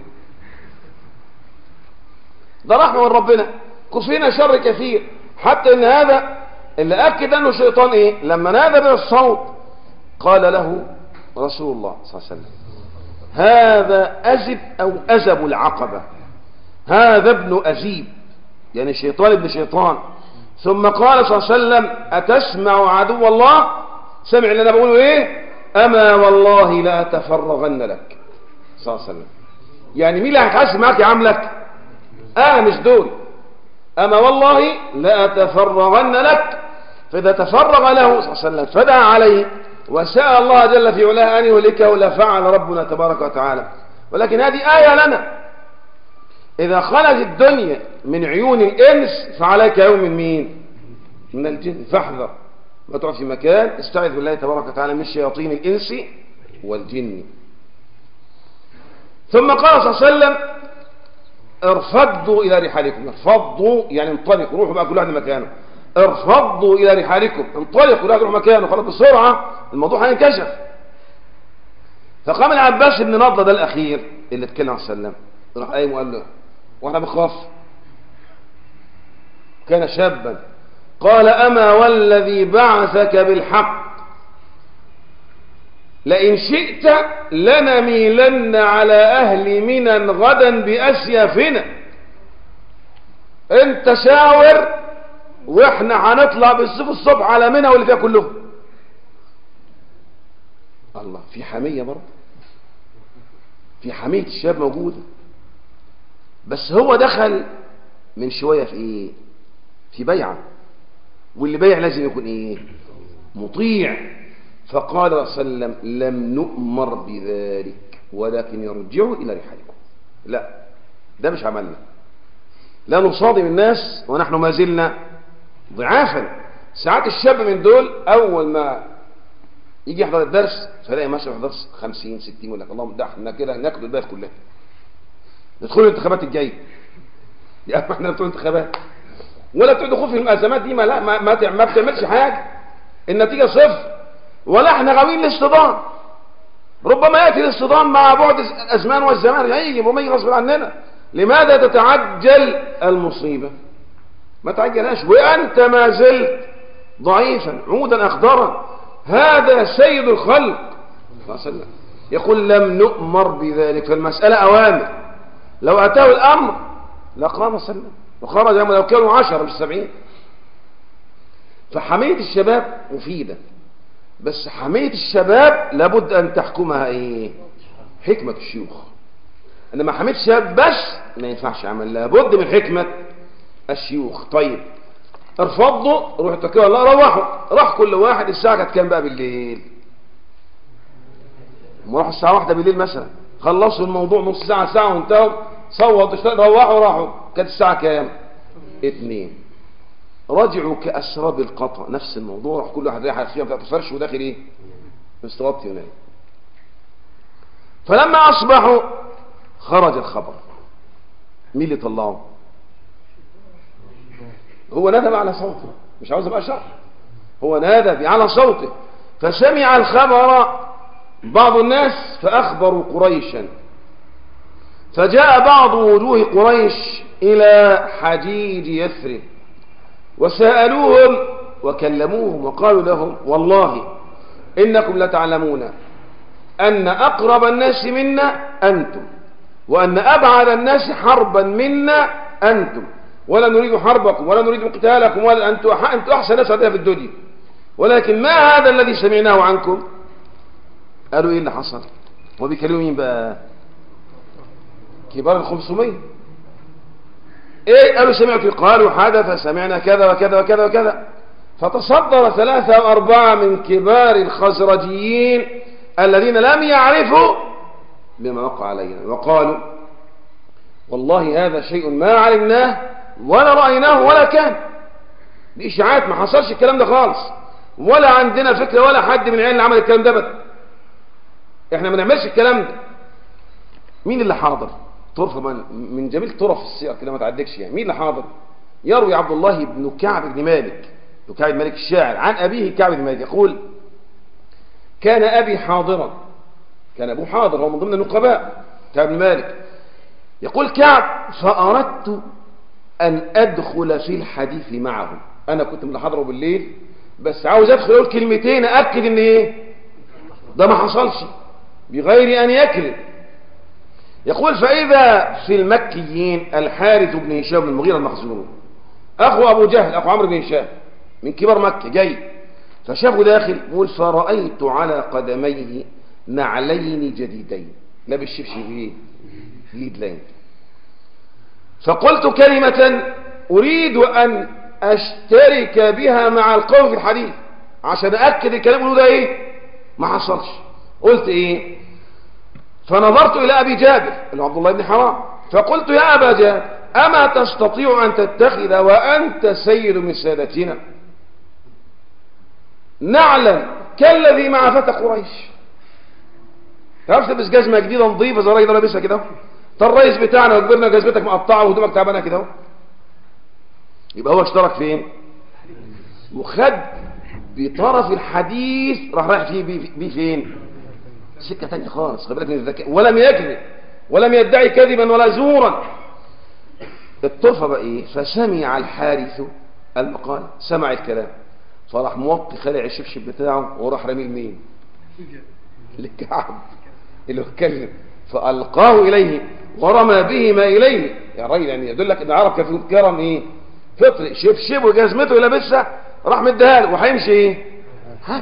ده رحمة من ربنا كفينا شر كثير حتى ان هذا اللي اكد انه شيطان ايه لما نادى بالصوت قال له رسول الله صلى الله عليه وسلم هذا أزب أو أزب العقبة هذا ابن أزيب يعني شيطان ابن شيطان ثم قال صلى الله عليه وسلم أتسمع عدو الله سمع اللي أنا بقوله إيه أما والله لا أتفرغن لك صلى الله عليه وسلم يعني مين اللي هيتحاسب معاك يا عملك أنا مش دول أما والله لا أتفرغن لك فإذا تفرغ له صلى الله عليه وسلم فدعا عليه وسأل الله جل في علاه أن يهلكه لفعل ربنا تبارك وتعالى ولكن هذه آية لنا إذا خلت الدنيا من عيون الإنس فعليك يوم من مين من الجن فاحذر ما تقعد في مكان استعذ بالله تبارك وتعالى من شياطين الإنس والجن ثم قال صلى الله عليه وسلم ارفضوا إلى رحالكم ارفضوا يعني انطلقوا روحوا بقى كل واحد مكانه ارفضوا إلى رحالكم انطلقوا لا تروحوا مكانه خلاص بسرعة الموضوع هينكشف فقام العباس بن نضلة ده الأخير اللي اتكلم عليه السلام راح قايم وقال له وانا بخاف كان شابا قال أما والذي بعثك بالحق لئن شئت لنميلن على أهل منى غدا بأسيافنا انت شاور واحنا هنطلع بالسيف الصبح على منى واللي فيها كلهم الله في حمية برضه في حمية الشباب موجودة بس هو دخل من شوية في ايه في بيعة واللي بيع لازم يكون ايه مطيع فقال صلى الله عليه وسلم لم نؤمر بذلك ولكن يرجعوا إلى رحالكم لا ده مش عملنا لا نصادم الناس ونحن ما زلنا ضعافا ساعات الشاب من دول أول ما يجي يحضر الدرس فلاقي مثلا يحضر 50 60 يقول لك اللهم ده احنا كده ناكل البلد كلها ندخلوا الانتخابات الجايه يا اما احنا بتوع انتخابات ولا تقعدوا خوف الازمات دي ما لا ما, ما, ما بتعملش حاجه النتيجه صفر ولا احنا غاويين الاصطدام ربما ياتي الاصطدام مع بعد الازمان والزمان هيجي وما غصب عننا لماذا تتعجل المصيبه ما تعجلهاش وانت ما زلت ضعيفا عودا اخضرا هذا سيد الخلق صلى الله عليه وسلم يقول لم نؤمر بذلك فالمساله اوامر لو اتاه الامر لقام سلم وخرج لو كانوا عشرة مش سبعين فحمية الشباب مفيدة بس حمية الشباب لابد أن تحكمها إيه حكمة الشيوخ إنما حمية الشباب بس ما ينفعش عمل لابد من حكمة الشيوخ طيب ارفضوا روح اتكلوا الله روحوا راح كل واحد الساعة كانت كام بقى بالليل ما راحوا الساعة واحدة بالليل مثلا خلصوا الموضوع نص ساعة ساعة وانتهوا صوتوا روحوا راحوا كانت الساعة كام اتنين رجعوا كأسراب القطع نفس الموضوع راح كل واحد رايح على الخيام بتاعت الفرش وداخل ايه مستغطي ونايم فلما اصبحوا خرج الخبر مين اللي طلعه هو نادى على صوته مش عاوز ابقى شرح هو نادى على صوته فسمع الخبر بعض الناس فاخبروا قريشا فجاء بعض وجوه قريش الى حجيج يثرب وسألوهم وكلموهم وقالوا لهم والله إنكم لتعلمون أن أقرب الناس منا أنتم وأن أبعد الناس حربا منا أنتم ولا نريد حربكم ولا نريد قتالكم ولا أنتم أنتم أحسن ناس عندنا في الدنيا ولكن ما هذا الذي سمعناه عنكم قالوا إيه اللي حصل هو بيكلموا مين بقى كبار الخمسمية ايه قالوا سمعت قالوا حدث سمعنا كذا وكذا وكذا وكذا فتصدر ثلاثة أو أربعة من كبار الخزرجيين الذين لم يعرفوا بما وقع علينا وقالوا والله هذا شيء ما علمناه ولا رأيناه ولا كان دي إشاعات ما حصلش الكلام ده خالص ولا عندنا فكرة ولا حد من العيال اللي عمل الكلام ده بد. احنا ما نعملش الكلام ده مين اللي حاضر طرف من, من جميل طرف السير كده ما تعدكش يعني مين اللي حاضر يروي عبد الله بن كعب بن مالك بن كعب بن مالك الشاعر عن أبيه كعب بن مالك يقول كان أبي حاضرا كان أبوه حاضر هو من ضمن النقباء كعب بن مالك يقول كعب فأردت أن أدخل في الحديث معهم أنا كنت من حضره بالليل بس عاوز أدخل أقول كلمتين أكد إن إيه ده ما حصلش بغير أن يكذب يقول فإذا في المكيين الحارث بن هشام بن المغيرة المخزومي أخو أبو جهل أخو عمرو بن هشام من كبار مكة جاي فشافه داخل يقول فرأيت على قدميه نعلين جديدين لابس شبشب ايه ليدلين فقلت كلمة أريد أن أشترك بها مع القوم في الحديث عشان أكد الكلام ده إيه ما حصلش قلت إيه فنظرت إلى أبي جابر اللي عبد الله بن حرام فقلت يا أبا جابر أما تستطيع أن تتخذ وأنت سيد من سادتنا نعلم كالذي مع فتى قريش تعرفش تلبس جزمة جديدة نظيفة زي الراجل ده لابسها كده ده الرئيس بتاعنا وكبرنا جزمتك مقطعة وهدومك تعبانة كده يبقى هو اشترك فين وخد بطرف الحديث راح رايح فيه بيه, بيه فين سكة تانية خالص خلي بالك من الذكاء ولم يكذب ولم يدعي كذبا ولا زورا الطرفة بقى ايه فسمع الحارث المقال سمع الكلام فراح موطي خلع الشبشب بتاعه وراح رميه لمين للكعب اللي هو اتكلم فألقاه إليه ورمى بهما إليه يا راجل يعني يدلك ان العرب كان فيهم كرم ايه فطري شبشب وجزمته لابسها راح مديها له وهيمشي ايه حاجه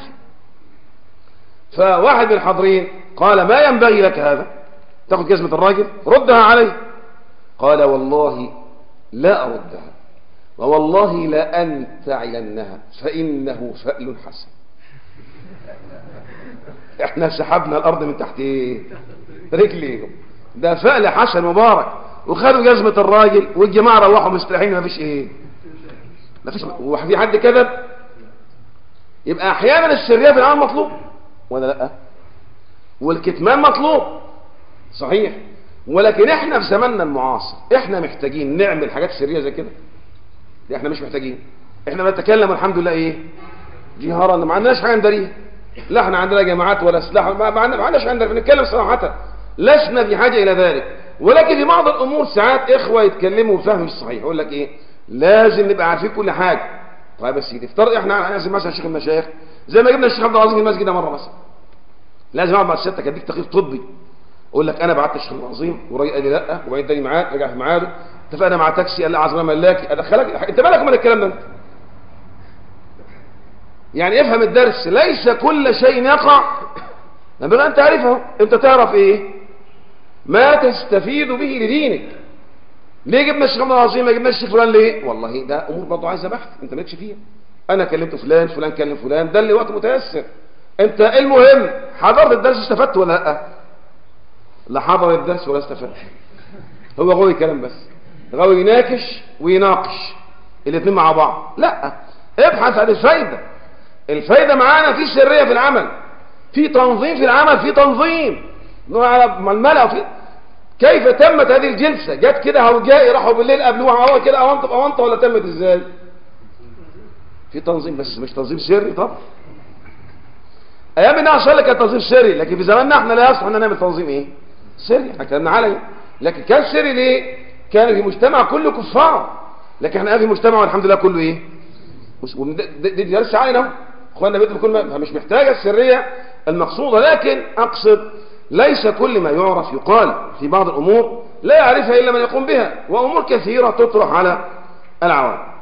فواحد من الحاضرين قال ما ينبغي لك هذا تاخذ جزمة الراجل ردها عليه قال والله لا أردها ووالله لأنتعلنها فإنه فأل حسن احنا سحبنا الأرض من تحت ايه رجليهم ده فأل حسن مبارك وخدوا جزمة الراجل والجماعة روحوا مستريحين مفيش ايه مفيش وفي حد كذب يبقى احيانا السرية في العالم مطلوب ولا لا والكتمان مطلوب صحيح ولكن احنا في زماننا المعاصر احنا محتاجين نعمل حاجات سريه زي كده دي احنا مش محتاجين احنا بنتكلم الحمد لله ايه جهارا ما عندناش حاجه نداريها لا احنا عندنا جماعات ولا سلاح ما ما عندناش حاجه بنتكلم صراحه لسنا في حاجه الى ذلك ولكن في بعض الامور ساعات اخوه يتكلموا بفهم مش صحيح يقول لك ايه لازم نبقى عارفين كل حاجه طيب يا سيدي افترض احنا لازم مثلا شيخ المشايخ زي ما جبنا الشيخ عبد العظيم في المسجد ده مره مثلا لازم اقعد مع سيادتك اديك تقرير طبي اقول لك انا بعت الشيخ العظيم والراجل قال لي لا وبعدين اداني معاد رجع في ميعاده اتفقنا مع تاكسي قال لي اعظم ملاكي ادخلك انت مالك من الكلام ده يعني افهم الدرس ليس كل شيء يقع ينبغي ان تعرفه انت تعرف ايه ما تستفيد به لدينك ليه جبنا الشيخ عبد العظيم ما جبناش الشيخ فلان ليه والله ده امور برضه عايزه بحث انت مالكش فيها انا كلمت فلان فلان كلم فلان ده اللي وقت متيسر انت المهم حضرت الدرس استفدت ولا لا لا حضر الدرس ولا استفاد هو غوي كلام بس غوي يناقش ويناقش الاثنين مع بعض لا ابحث عن الفايدة الفايدة معانا في سرية في العمل في تنظيم في العمل في تنظيم على الملأ في كيف تمت هذه الجلسة جت كده هوجائي راحوا بالليل قبلوها هو كده اوانطه باونطه ولا تمت ازاي في تنظيم بس مش تنظيم سري طبعا ايام النبي صلى الله كان تنظيم سري لكن في زماننا احنا لا يصلح ان نعمل تنظيم ايه سري احنا كلامنا عليه لكن كان سري ليه كان في مجتمع كله كفار لكن احنا في مجتمع والحمد لله كله ايه وده- ده- دي درس عين اهو اخواننا بيت كل ما مش محتاجه السريه المقصوده لكن اقصد ليس كل ما يعرف يقال في بعض الامور لا يعرفها الا من يقوم بها وامور كثيره تطرح على العوام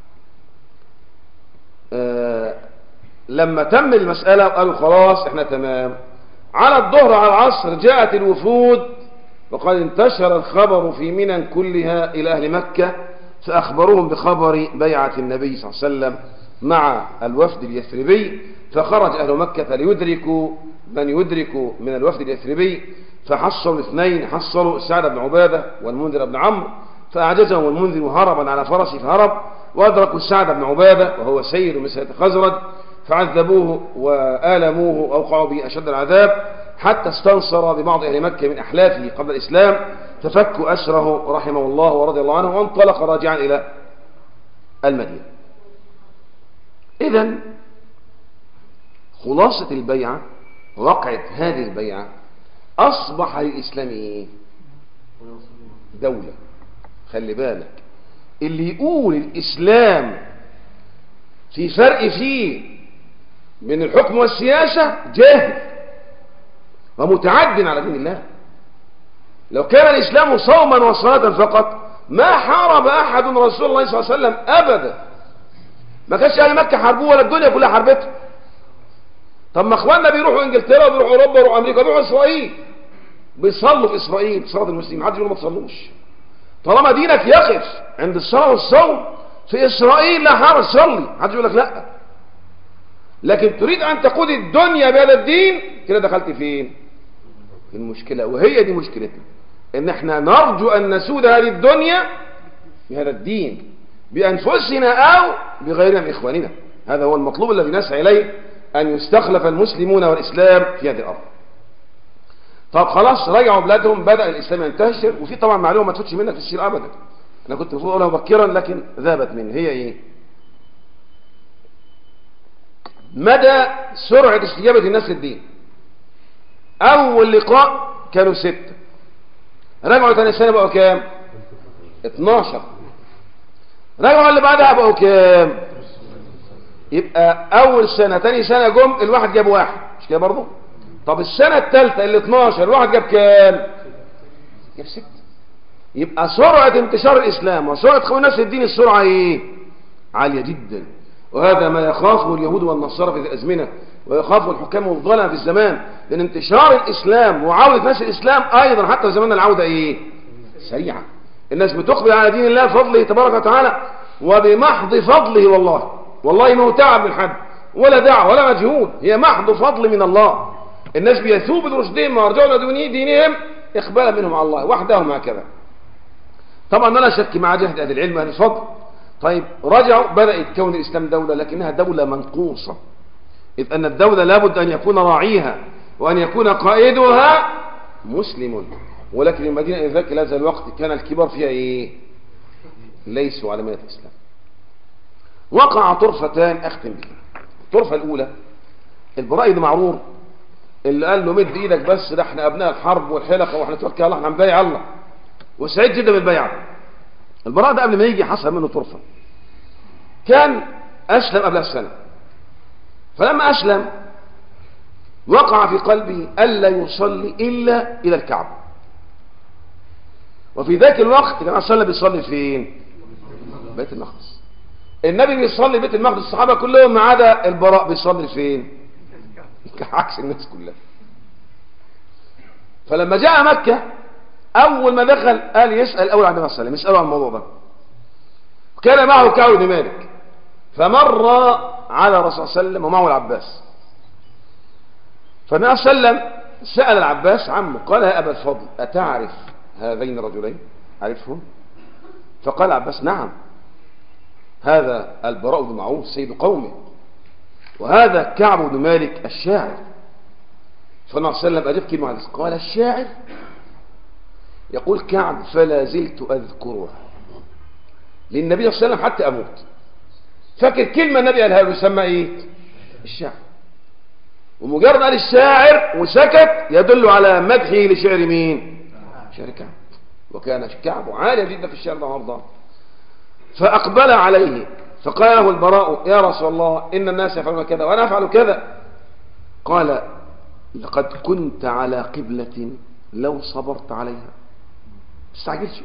آه، لما تم المسألة وقالوا خلاص احنا تمام على الظهر على العصر جاءت الوفود وقد انتشر الخبر في منى كلها إلى أهل مكة فأخبروهم بخبر بيعة النبي صلى الله عليه وسلم مع الوفد اليثربي فخرج أهل مكة ليدركوا من يدرك من الوفد اليثربي فحصلوا الاثنين حصلوا سعد بن عبادة والمنذر بن عمرو فأعجزهم المنذر هربا على فرسه فهرب وأدركوا سعد بن عبادة وهو سيد مسيرة خزرج فعذبوه وآلموه وأوقعوا به أشد العذاب حتى استنصر ببعض أهل مكة من أحلافه قبل الإسلام ففكوا أسره رحمه الله ورضي الله عنه وانطلق راجعا إلى المدينة إذا خلاصة البيعة وقعت هذه البيعة أصبح للإسلام إيه؟ دولة خلي بالك اللي يقول الإسلام في فرق فيه بين الحكم والسياسة جاهل ومتعد على دين الله لو كان الإسلام صوما وصلاة فقط ما حارب أحد رسول الله صلى الله عليه وسلم أبدا ما كانش أهل مكة حاربوه ولا الدنيا كلها حاربته طب ما اخواننا بيروحوا انجلترا وبيروحوا اوروبا وبيروحوا امريكا وبيروحوا اسرائيل بيصلوا في اسرائيل صلاه المسلمين محدش يقول ما تصلوش طالما دينك يقف عند الصلاه والصوم في اسرائيل لا حرج صلي محدش يقول لك لا لكن تريد ان تقود الدنيا بهذا الدين كده دخلت فين في المشكله وهي دي مشكلتنا ان احنا نرجو ان نسود هذه الدنيا بهذا الدين بانفسنا او بغيرنا من اخواننا هذا هو المطلوب الذي نسعى اليه ان يستخلف المسلمون والاسلام في هذه الارض طب خلاص رجعوا بلادهم بدا الاسلام ينتشر وفي طبعا معلومه ما تفوتش منك في السير ابدا انا كنت المفروض اقولها مبكرا لكن ذهبت مني هي ايه مدى سرعه استجابه الناس للدين اول لقاء كانوا ستة رجعوا تاني سنه بقوا كام 12 رجعوا اللي بعدها بقوا كام يبقى اول سنه تاني سنه جم الواحد جاب واحد مش كده برضه طب السنه الثالثه اللي 12 الواحد جاب كام جاب ستة يبقى سرعه انتشار الاسلام وسرعه دخول الناس للدين السرعه ايه عاليه جدا وهذا ما يخافه اليهود والنصارى في الازمنه ويخافه الحكام والظلمه في الزمان لان انتشار الاسلام وعوده ناس الاسلام ايضا حتى في زماننا العوده ايه سريعه الناس بتقبل على دين الله بفضله تبارك وتعالى وبمحض فضله والله والله ما هو تعب من حد ولا دعوة ولا مجهود هي محض فضل من الله الناس بيثوب برشدهم ويرجعون دوني دينهم إقبالا منهم على الله وحدهم هكذا طبعا لا شك مع جهد أهل العلم أهل الفضل طيب رجعوا بدأ يتكون الإسلام دولة لكنها دولة منقوصة إذ أن الدولة لابد أن يكون راعيها وأن يكون قائدها مسلم ولكن المدينة إذ ذاك هذا الوقت كان الكبار فيها إيه ليسوا على ملة الإسلام وقع طرفتان أختم بها الطرفة الأولى البراء بن معرور اللي قال له مد ايدك بس ده احنا ابناء الحرب والحلقة واحنا توكل على الله احنا هنبايع الله وسعيد جدا بالبيعة البراء ده قبل ما يجي حصل منه طرفة كان أسلم قبل السنة فلما أسلم وقع في قلبه ألا يصلي إلا إلى الكعبة وفي ذاك الوقت كان صلى بيصلي فين بيت المقدس النبي بيصلي بيت المقدس الصحابة كلهم ما عدا البراء بيصلي فين عكس الناس كلها فلما جاء مكة أول ما دخل قال يسأل أول عن النبي صلى الله عليه وسلم يسأله عن الموضوع ده كان معه كعب بن مالك فمر على الرسول صلى الله عليه وسلم ومعه العباس فالنبي صلى الله عليه وسلم سأل العباس عمه قال يا أبا الفضل أتعرف هذين الرجلين عرفهم فقال العباس نعم هذا البراء بن معروف سيد قومه وهذا كعب بن مالك الشاعر فالنبي صلى الله عليه وسلم أجاب كلمة عن قال الشاعر يقول كعب فلا زلت أذكرها للنبي صلى الله عليه وسلم حتى أموت فاكر كلمة النبي قالها له يسمى إيه الشاعر ومجرد قال الشاعر وسكت يدل على مدحه لشعر مين شعر كعب وكان كعب عالي جدا في الشعر ده مرضى فأقبل عليه فقال له البراء يا رسول الله إن الناس يفعلون كذا وأنا أفعل كذا قال لقد كنت على قبلة لو صبرت عليها تستعجلش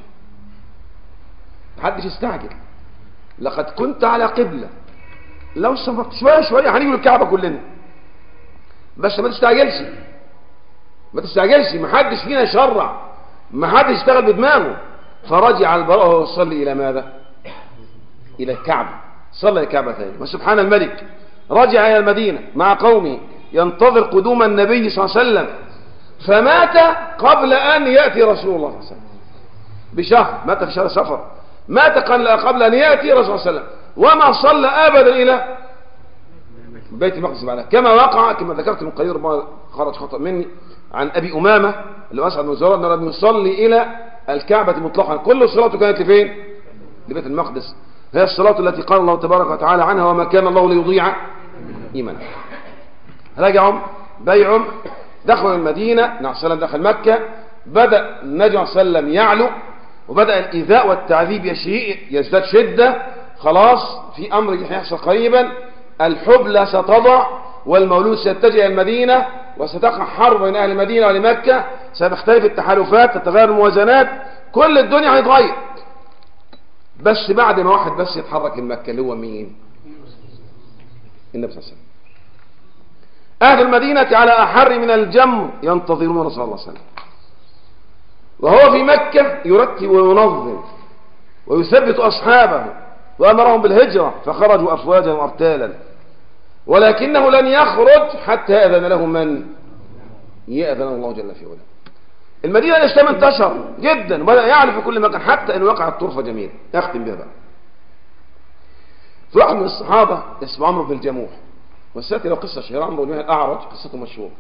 محدش يستعجل لقد كنت على قبلة لو صبرت شوية شوية هنيجي الكعبة كلنا بس ما تستعجلش ما تستعجلش ما حدش فينا يشرع ما حدش يشتغل بدماغه فرجع البراء وهو يصلي الى ماذا الى الكعبة صلى الى الكعبة ثاني وسبحان الملك رجع الى المدينة مع قومه ينتظر قدوم النبي صلى الله عليه وسلم فمات قبل ان يأتي رسول الله صلى الله عليه وسلم بشهر مات في شهر سفر مات قبل ان يأتي رسول الله صلى الله عليه وسلم وما صلى ابدا الى بيت المقدس بعدها كما وقع كما ذكرت من قليل ربما خرج خطأ مني عن أبي أمامة اللي هو أسعد بن زرار أنه لم يصلي إلى الكعبة مطلقا كل صلاته كانت لفين؟ لبيت المقدس هي الصلاة التي قال الله تبارك وتعالى عنها وما كان الله ليضيع إيمانا رجعوا بيعهم دخلوا المدينة نعم صلى دخل مكة بدأ النبي صلى الله عليه وسلم يعلو وبدأ الإيذاء والتعذيب يشيء يزداد شدة خلاص في أمر يحصل قريبا الحبلى ستضع والمولود سيتجه إلى المدينة وستقع حرب بين أهل المدينة ولمكة ستختلف التحالفات تتغير الموازنات كل الدنيا هيتغير بس بعد ما واحد بس يتحرك المكة اللي هو مين النبي صلى الله عليه وسلم أهل المدينة على أحر من الجمر ينتظرون رسول الله صلى الله عليه وسلم وهو في مكة يرتب وينظم ويثبت أصحابه وأمرهم بالهجرة فخرجوا أفواجا وأرتالا ولكنه لن يخرج حتى يأذن له من يأذن الله جل في علاه المدينة الإسلام انتشر جدا وبدأ يعرف في كل مكان حتى أن وقع الطرفة جميل أختم بها بقى في واحد من الصحابة اسمه عمرو بن الجموح وسيأتي له قصة شهيرة عمرو بن الأعرج قصته مشهورة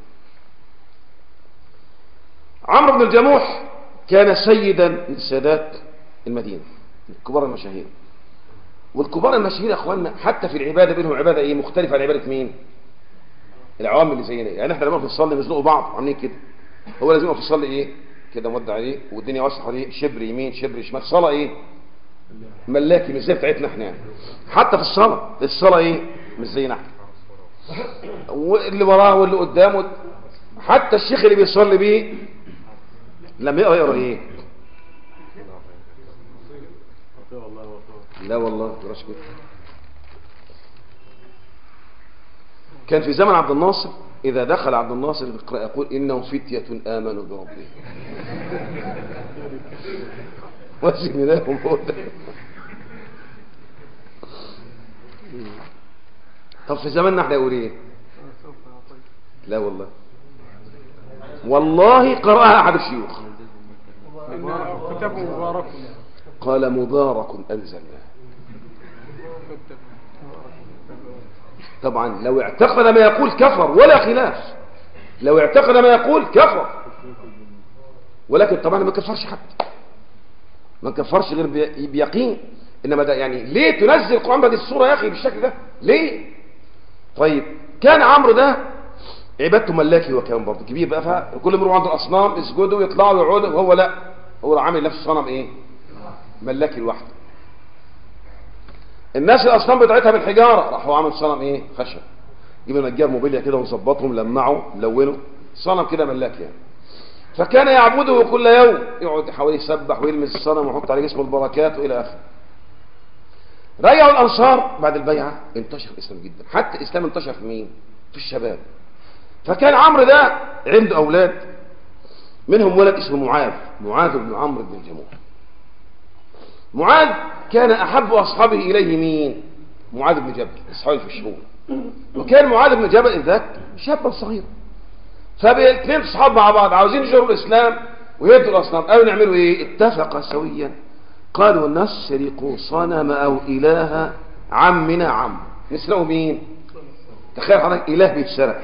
عمرو بن الجموح كان سيدا من سادات المدينة من كبار المشاهير والكبار المشاهير يا اخواننا حتى في العباده بينهم عباده ايه مختلفه عن عباده مين العوام اللي زينا يعني احنا لما بنصلي بنزنقوا بعض عاملين كده هو لازم يقف يصلي ايه كده مودع عليه والدنيا واسعه عليه شبر يمين شبر شمال صلاه ايه ملاكي مش زي بتاعتنا احنا يعني حتى في الصلاه الصلاه ايه مش زينا احنا واللي وراه واللي قدامه حتى الشيخ اللي بيصلي بيه لما يقرا يقرا ايه لا والله مش كده كان في زمن عبد الناصر إذا دخل عبد الناصر يقرأ يقول إنهم فتية آمنوا بربهم وزمناهم هدى طب في زماننا احنا يقول ايه لا والله والله قرأها أحد الشيوخ كتاب مبارك قال مبارك أنزلناه طبعا لو اعتقد ما يقول كفر ولا خلاف لو اعتقد ما يقول كفر ولكن طبعا ما كفرش حد ما كفرش غير بي- بيقين انما ده يعني ليه تنزل القران بهذه الصوره يا اخي بالشكل ده ليه طيب كان عمرو ده عبادته ملاكي هو كمان برضه كبير بقى فكل ما يروحوا عند الاصنام يسجدوا ويطلعوا ويقعدوا وهو لا هو عامل نفسه صنم ايه ملاكي لوحده الناس الاصنام بتاعتها بالحجاره راح هو عامل صنم ايه خشب يجيب النجار موبيليا كده وظبطهم لمعوا لونوا صنم كده ملاك يعني فكان يعبده كل يوم يقعد حواليه يسبح ويلمس الصنم ويحط عليه اسم البركات والى اخره رجعوا الانصار بعد البيعه انتشر الاسلام جدا حتى الاسلام انتشر في مين في الشباب فكان عمرو ده عنده اولاد منهم ولد اسمه معاذ معاذ بن عمرو بن الجموح معاذ كان احب اصحابه اليه مين معاذ بن جبل اصحابه في الشهور وكان معاذ بن جبل إذ ذاك شابا صغيرا فالاثنين صحاب مع بعض عاوزين يجروا الاسلام ويدوا الاصنام قالوا نعملوا ايه اتفقا سويا قالوا نسرق صنم او اله عمنا عم نسرقوا مين تخيل حضرتك اله بيتسرق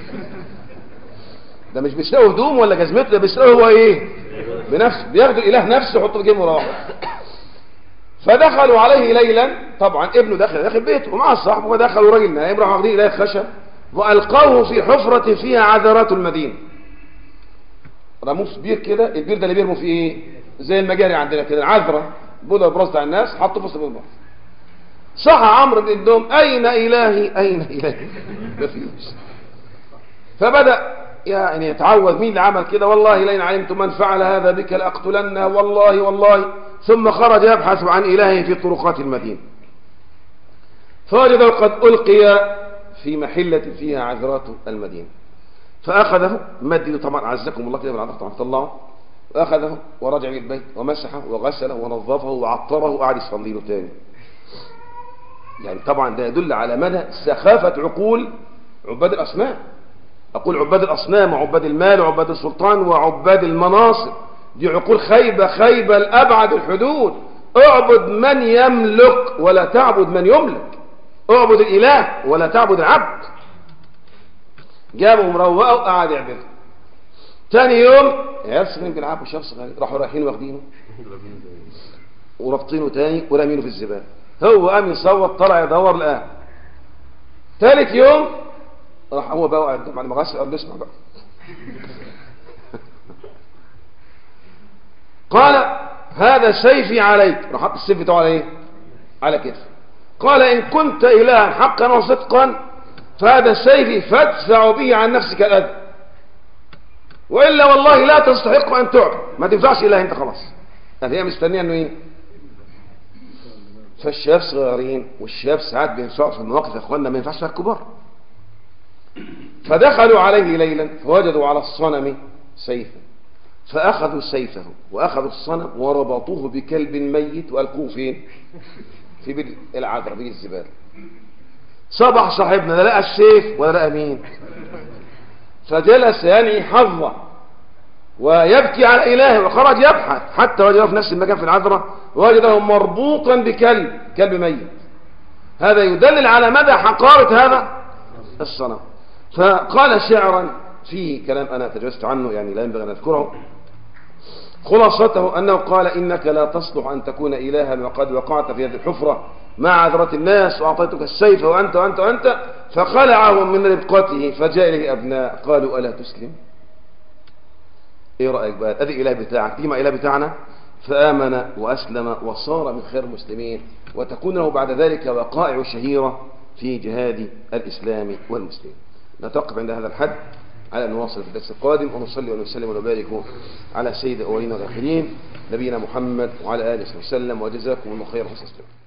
ده مش بيسرقوا هدوم ولا جزمته ده بيسرقوا هو ايه بنفسه بياخدوا الاله نفسه يحطه في جيبه وراحوا فدخلوا عليه ليلا طبعا ابنه دخل داخل بيته ومع صاحبه فدخلوا راجل نايم راحوا واخدين اله خشب والقوه في حفره فيها عذرات المدينه رموه في بير كده البير ده اللي بيرموا فيه ايه زي المجاري عندنا كده العذره بولا البراز بتاع الناس حطوا في وسط البحر صح عمرو بن الدوم أين إلهي أين إلهي مفيش فبدأ يعني يتعوذ مين اللي عمل كده والله لئن علمت من فعل هذا بك لأقتلنه والله والله ثم خرج يبحث عن إلهه في طرقات المدينة فوجد قد ألقي في محلة فيها عذرات المدينة فأخذه مد طبعا عزكم الله كده بالعذرات طبعا طلعه وأخذه ورجع إلى البيت ومسحه وغسله ونظفه وعطره وقعد يصلي له تاني يعني طبعا ده يدل على مدى سخافة عقول عباد الأصنام أقول عباد الأصنام وعباد المال وعباد السلطان وعباد المناصب دي عقول خيبة خيبة لأبعد الحدود اعبد من يملك ولا تعبد من يملك اعبد الإله ولا تعبد العبد جابوا مروقه وقعد يعبده تاني يوم عيال صغيرين بيلعبوا شاب صغير راحوا رايحين واخدينه ورابطينه تاني ورامينه في الزباله هو قام يصوت طلع يدور لقاه ثالث يوم راح هو بقى وقعد بعد ما غسل قال له اسمع بقى قال هذا سيفي عليك راح حط السيف بتاعه على ايه على كتفه قال ان كنت الها حقا وصدقا فهذا سيفي فادفع به عن نفسك الاذى والا والله لا تستحق ان تعبد ما تنفعش اله انت خلاص يعني هي مستنيه انه ايه فالشباب صغيرين والشباب ساعات بينفعوا في المواقف يا اخواننا ما ينفعش فيها الكبار فدخلوا عليه ليلا فوجدوا على الصنم سيفا فأخذوا سيفه وأخذوا الصنم وربطوه بكلب ميت وألقوه فين في بير العذراء بير الزبالة صبح صاحبنا لا لقى السيف ولا لقى مين فجلس ينعي حظه ويبكي على إلهه وخرج يبحث حتى وجده في نفس المكان في العذراء وجده مربوطا بكلب كلب ميت هذا يدلل على مدى حقارة هذا الصنم فقال شعرا فيه كلام أنا تجوزت عنه يعني لا ينبغي أن أذكره خلاصته أنه قال إنك لا تصلح أن تكون إلها وقد وقعت في هذه الحفرة مع عذرة الناس وأعطيتك السيف وأنت وأنت وأنت فخلعهم من ربقته فجاء إليه أبناء قالوا ألا تسلم إيه رأيك بقى أدي إله بتاعك تيجي مع إله بتاعنا فآمن وأسلم وصار من خير المسلمين وتكون له بعد ذلك وقائع شهيرة في جهاد الإسلام والمسلمين نتوقف عند هذا الحد على أن نواصل في الدرس القادم ونصلي ونسلم ونبارك على سيد الأولين والآخرين نبينا محمد وعلى آله وسلم وجزاكم الله خير حسن